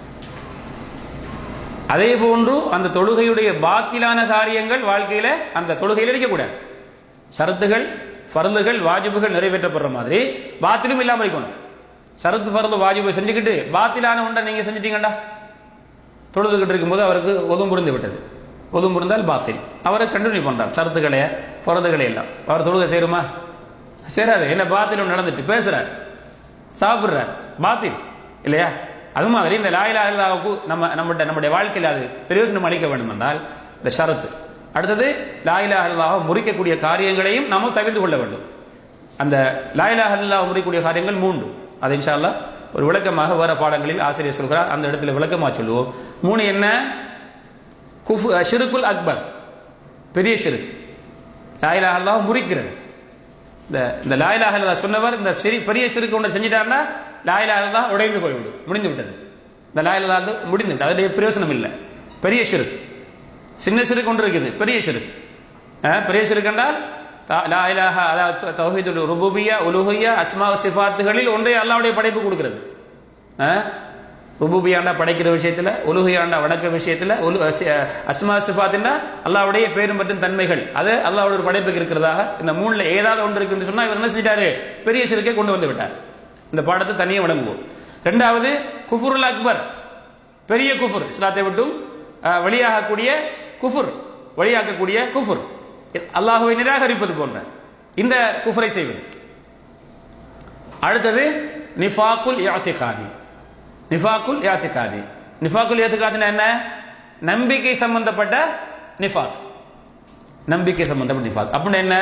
அதே போன்று அந்த தொழுகையுடைய பாத்திலான காரியங்கள் வாழ்க்கையில அந்த தொழுகையில் இருக்கக்கூடாது சரத்துகள் ஃபர்துகள் வாஜிபுகள் நிறைவேற்றப்படுற மாதிரி பாத்திலும் இல்லாம இருக்கணும் சரத்து ஃபர்து வாஜிபை செஞ்சுக்கிட்டு பாத்திலான ஒன்றை நீங்க செஞ்சிட்டீங்கடா தொழுதுகிட்டு இருக்கும்போது அவருக்கு ஒதும் புரிந்து விட்டது ஒதும் புரிந்தால் பாத்தில் அவரை கண்டினியூ பண்றார் சரத்துக்களை ஃபர்துகளை எல்லாம் அவர் தொழுகை செய்யுமா சேராது என்ன பாத்திலும் நடந்துட்டு பேசுறார் சாப்பிடுறார் பாத்தில் இல்லையா அது மாதிரி இந்த லாயிலா இல்லாவுக்கு நம்ம நம்மகிட்ட நம்முடைய வாழ்க்கையில் அது பிரயோஜனம் அளிக்க வேண்டும் என்றால் இந்த ஷரத்து அடுத்தது லாயிலா இல்லாஹ் முறிக்கக்கூடிய காரியங்களையும் நாம் தவிர்த்து கொள்ள வேண்டும் அந்த லாயிலாக இல்லா முடியக்கூடிய காரியங்கள் மூன்று அது இன்ஷா அல்லாஹ் ஒரு விளக்கமாக வேற பாடங்களில் ஆசிரியர் சொல்கிறார் அந்த இடத்துல விளக்கமாக சொல்லுவோம் மூணு என்ன குஃபு ஷிருக்குல் அக்பர் பெரிய ஷிருக்கு லாயிலாக அல்லாஹ் முறிக்கிறது இந்த இந்த லாயிலாக இல்லா சொன்னவர் இந்த சரி பெரிய ஷிருக்கு ஒன்று செஞ்சிட்டாருன்னா லாயிலாக இல்லா உடைந்து போய்விடும் முடிந்து விட்டது இந்த லாயிலா முடிந்து விட்டது அதனுடைய பிரயோசனம் இல்லை பெரிய ஷிருக்கு சின்ன சிறுக்கு ஒன்று இருக்குது பெரிய சிறுக்கு அஹ், பெரிய சிறுக்கு என்றால் தா- லா இலாஹ அதாவது தௌஹீதுல் ருபூபியா உலுஹியா அஸ்மா சிஃபாத்துகளில் ஒன்றை அல்லாஹ்வுடைய படைப்பு கொடுக்கிறது அஹ், ருபூபியாண்டா படைக்கிற விஷயத்துல உலுஹியாண்டா வணக்க விஷயத்துல உலு அஸ்- அஸ்மா சிஃபாத்துண்டா அல்லாஹ்வுடைய பேரும் மற்றும் தன்மைகள் அது அல்லாஹ்வுடைய படைப்புக்கு இருக்கிறதாக இந்த மூணுல ஏதாவது ஒன்று இருக்குன்னு சொன்னா இவர் என்ன செஞ்சிட்டாரு பெரிய சிறுக்கை கொண்டு வந்து விட்டார் இந்த பாடத்தை தனியே வழங்குவோம் ரெண்டாவது குஃபுருல் அக்பர் பெரிய குஃபுர் இஸ்லாத்தை விட்டும் அஹ், வெளியாகக்கூடிய குஃபுர் வெளியாக்கக்கூடிய குஃபுர் அல்லாஹுவை நிராகரிப்பது போன்ற இந்த குஃபரை செய்வது அடுத்தது நிஃபாக்குல் யாத்திகாதி நிஃபாக்குல் யாத்திகாதி நிஃபாக்குல் யாத்திகாதினா என்ன நம்பிக்கை சம்பந்தப்பட்ட நிஃபாக் நம்பிக்கை சம்பந்தப்பட்ட நிஃபாக் அப்படின்னு என்ன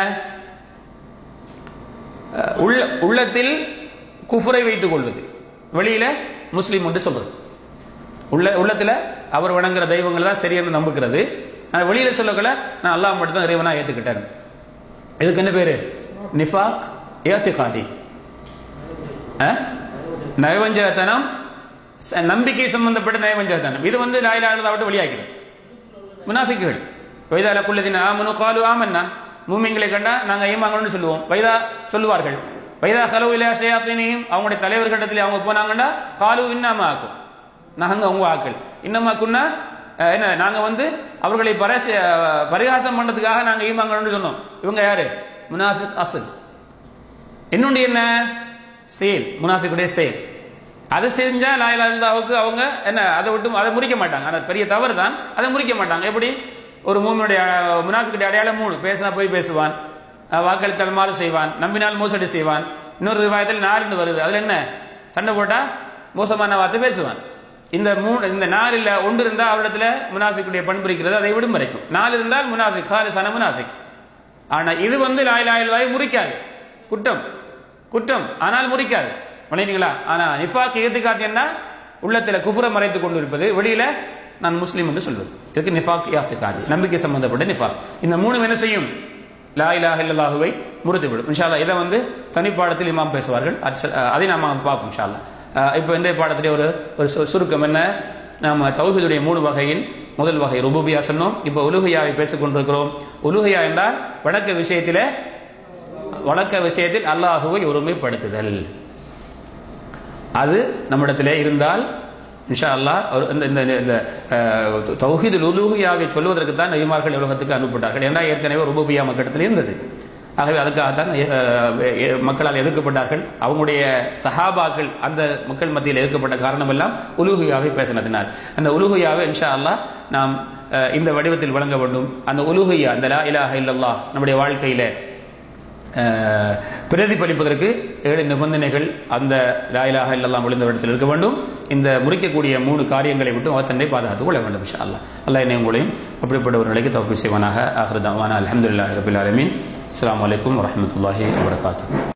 அஹ், உள்ள உள்ளத்தில் குஃபரை வைத்துக் கொள்வது வெளியில முஸ்லீம் என்று சொல்றது உள்ள உள்ளத்துல அவர் வணங்குற தெய்வங்கள் தான் சரியென்று நம்புகிறது ஆனா வெளியில சொல்லக்கல நான் அல்லாஹ் மட்டும் தான் இறைவனா ஏத்துக்கிட்டேன் இதுக்கு என்ன பேரு நிஃபாக் ஏத்திகாதி நயவஞ்சகத்தனம் ச- நம்பிக்கை சம்பந்தப்பட்ட நயவஞ்சகத்தனம் இது வந்து லாயிலாளதை விட்டு வெளியாகிறது முனாஃபிக்குகள் வைதா லக்குள்ளதின் ஆமனு காலு ஆமன்னா மூமிங்களை கண்டா நாங்க ஏமாங்கன்னு சொல்லுவோம் வைதா சொல்லுவார்கள் வைதா ஹலோ இல்லா ஷயாத்தினையும் அவங்களுடைய தலைவர் கட்டத்தில் அவங்க போனாங்கன்னா காலு இன்னாம ஆக்கும் நாங்க அவங்க ஆக்கள் இன்னமாக்குன்னா அஹ், என்ன நாங்க வந்து அவர்களை பரச பரிகாசம் பண்றதுக்காக நாங்க ஈமாங்கன்னு சொன்னோம் இவங்க யாரு முனாஃபிக் அசல் இன்னொன்று என்ன செயல் முனாஃபிக்குடைய செயல் அதை செஞ்சா லாயிலா இல்லாவுக்கு அவங்க என்ன அதை விட்டு அதை முறிக்க மாட்டாங்க ஆனால் பெரிய தவறு தான் அதை முறிக்க மாட்டாங்க எப்படி ஒரு மூமியுடைய அஹ், முனாஃபிக்குடைய அடையாளம் மூணு பேசினா போய் பேசுவான் அஹ், வாக்களித்தால் மாறு செய்வான் நம்பினால் மோசடி செய்வான் இன்னொரு விவாதத்தில் நாலுன்னு வருது அதுல என்ன சண்டை போட்டா மோசமான வார்த்தை பேசுவான் இந்த மூணு இந்த நாலில் ஒன்று இருந்தால் அவரிடத்துல முனாஃபிக்குடைய பண்பு இருக்கிறது அதை விடும் வரைக்கும் நாலு இருந்தால் முனாஃபிக் சாலிசான முனாஃபிக் ஆனா இது வந்து லாய் லாய் முறிக்காது குற்றம் குற்றம் ஆனால் முறிக்காது வணங்கிங்களா ஆனா நிஃபாக் ஏத்துக்காத்தியன்னா உள்ளத்துல குஃபுரை மறைத்துக் கொண்டு இருப்பது வெளியில நான் முஸ்லீம் என்று சொல்வது இதுக்கு நிஃபாக் யாத்துக்காது நம்பிக்கை சம்பந்தப்பட்ட நிஃபாக் இந்த மூணு என்ன செய்யும் லா இலாஹ இல்லல்லாஹுவை முறித்துவிடும் இன்ஷா அல்லாஹ் இதை வந்து தனிப்பாடத்தில் இமாம் பேசுவார்கள் அது ச- அதை நாம பார்ப்போம் இன்ஷா அல்லாஹ் அஹ் இப்போ இன்றைய பாடத்திலே ஒரு ஒரு சு- சுருக்கம் என்ன நாம தௌஹீதுடைய மூணு வகையில் முதல் வகை ருபூபியா சொன்னோம் இப்போ உலுஹியாவை பேசிக் கொண்டிருக்கிறோம் உலுஹியா என்றால் வணக்க விஷயத்திலே வணக்க விஷயத்தில் அல்லாஹுவை ஒருமைப்படுத்துதல் அது நம்மிடத்திலே இருந்தால் இன்ஷா அல்லாஹ் ஒரு- இந்த இந்த இந்த தௌஹீதுல் உலூஹியாவை சொல்வதற்கு தான் நபிமார்கள் உலகத்துக்கு அனுப்பப்பட்டார்கள் ஏன்னா ஏற்கனவே ருபூபியா மக்களிடத்தில் இருந்தது ஆகவே அதுக்காகத்தான் அஹ், எ- மக்களால் எதிர்க்கப்பட்டார்கள் அவங்களுடைய சஹாபாக்கள் அந்த மக்கள் மத்தியில் எதிர்க்கப்பட்ட காரணம் எல்லாம் உலுஹியாவை பேசினதினால் அந்த உலுஹியாவை இன்ஷா அல்லாஹ் நாம் அஹ், இந்த வடிவத்தில் வழங்க வேண்டும் அந்த உலுஹியா அந்த லா இலாஹ இல்லல்லாஹ் நம்முடைய வாழ்க்கையில அஹ், பிரதிபலிப்பதற்கு ஏழு நிபந்தனைகள் அந்த லாயிலாக இல்லல்லாம் விழுந்த இடத்தில் இருக்க வேண்டும் இந்த முறிக்கக்கூடிய மூணு காரியங்களை விட்டு அவர் தன்னை பாதுகாத்துக் கொள்ள வேண்டும் இன்ஷா அல்லாஹ் அல்லாஹ் என்னை உங்களையும் அப்படிப்பட்ட ஒரு நிலைக்கு தவப்பு செய்வானாக ஆஹ்ரதாவான அலமதுல்லாஹி ரபில் ஆலமீன் அஸ்ஸலாமு அலைக்கும் வரஹ்மத்துல்லாஹி வபரகாத்துஹு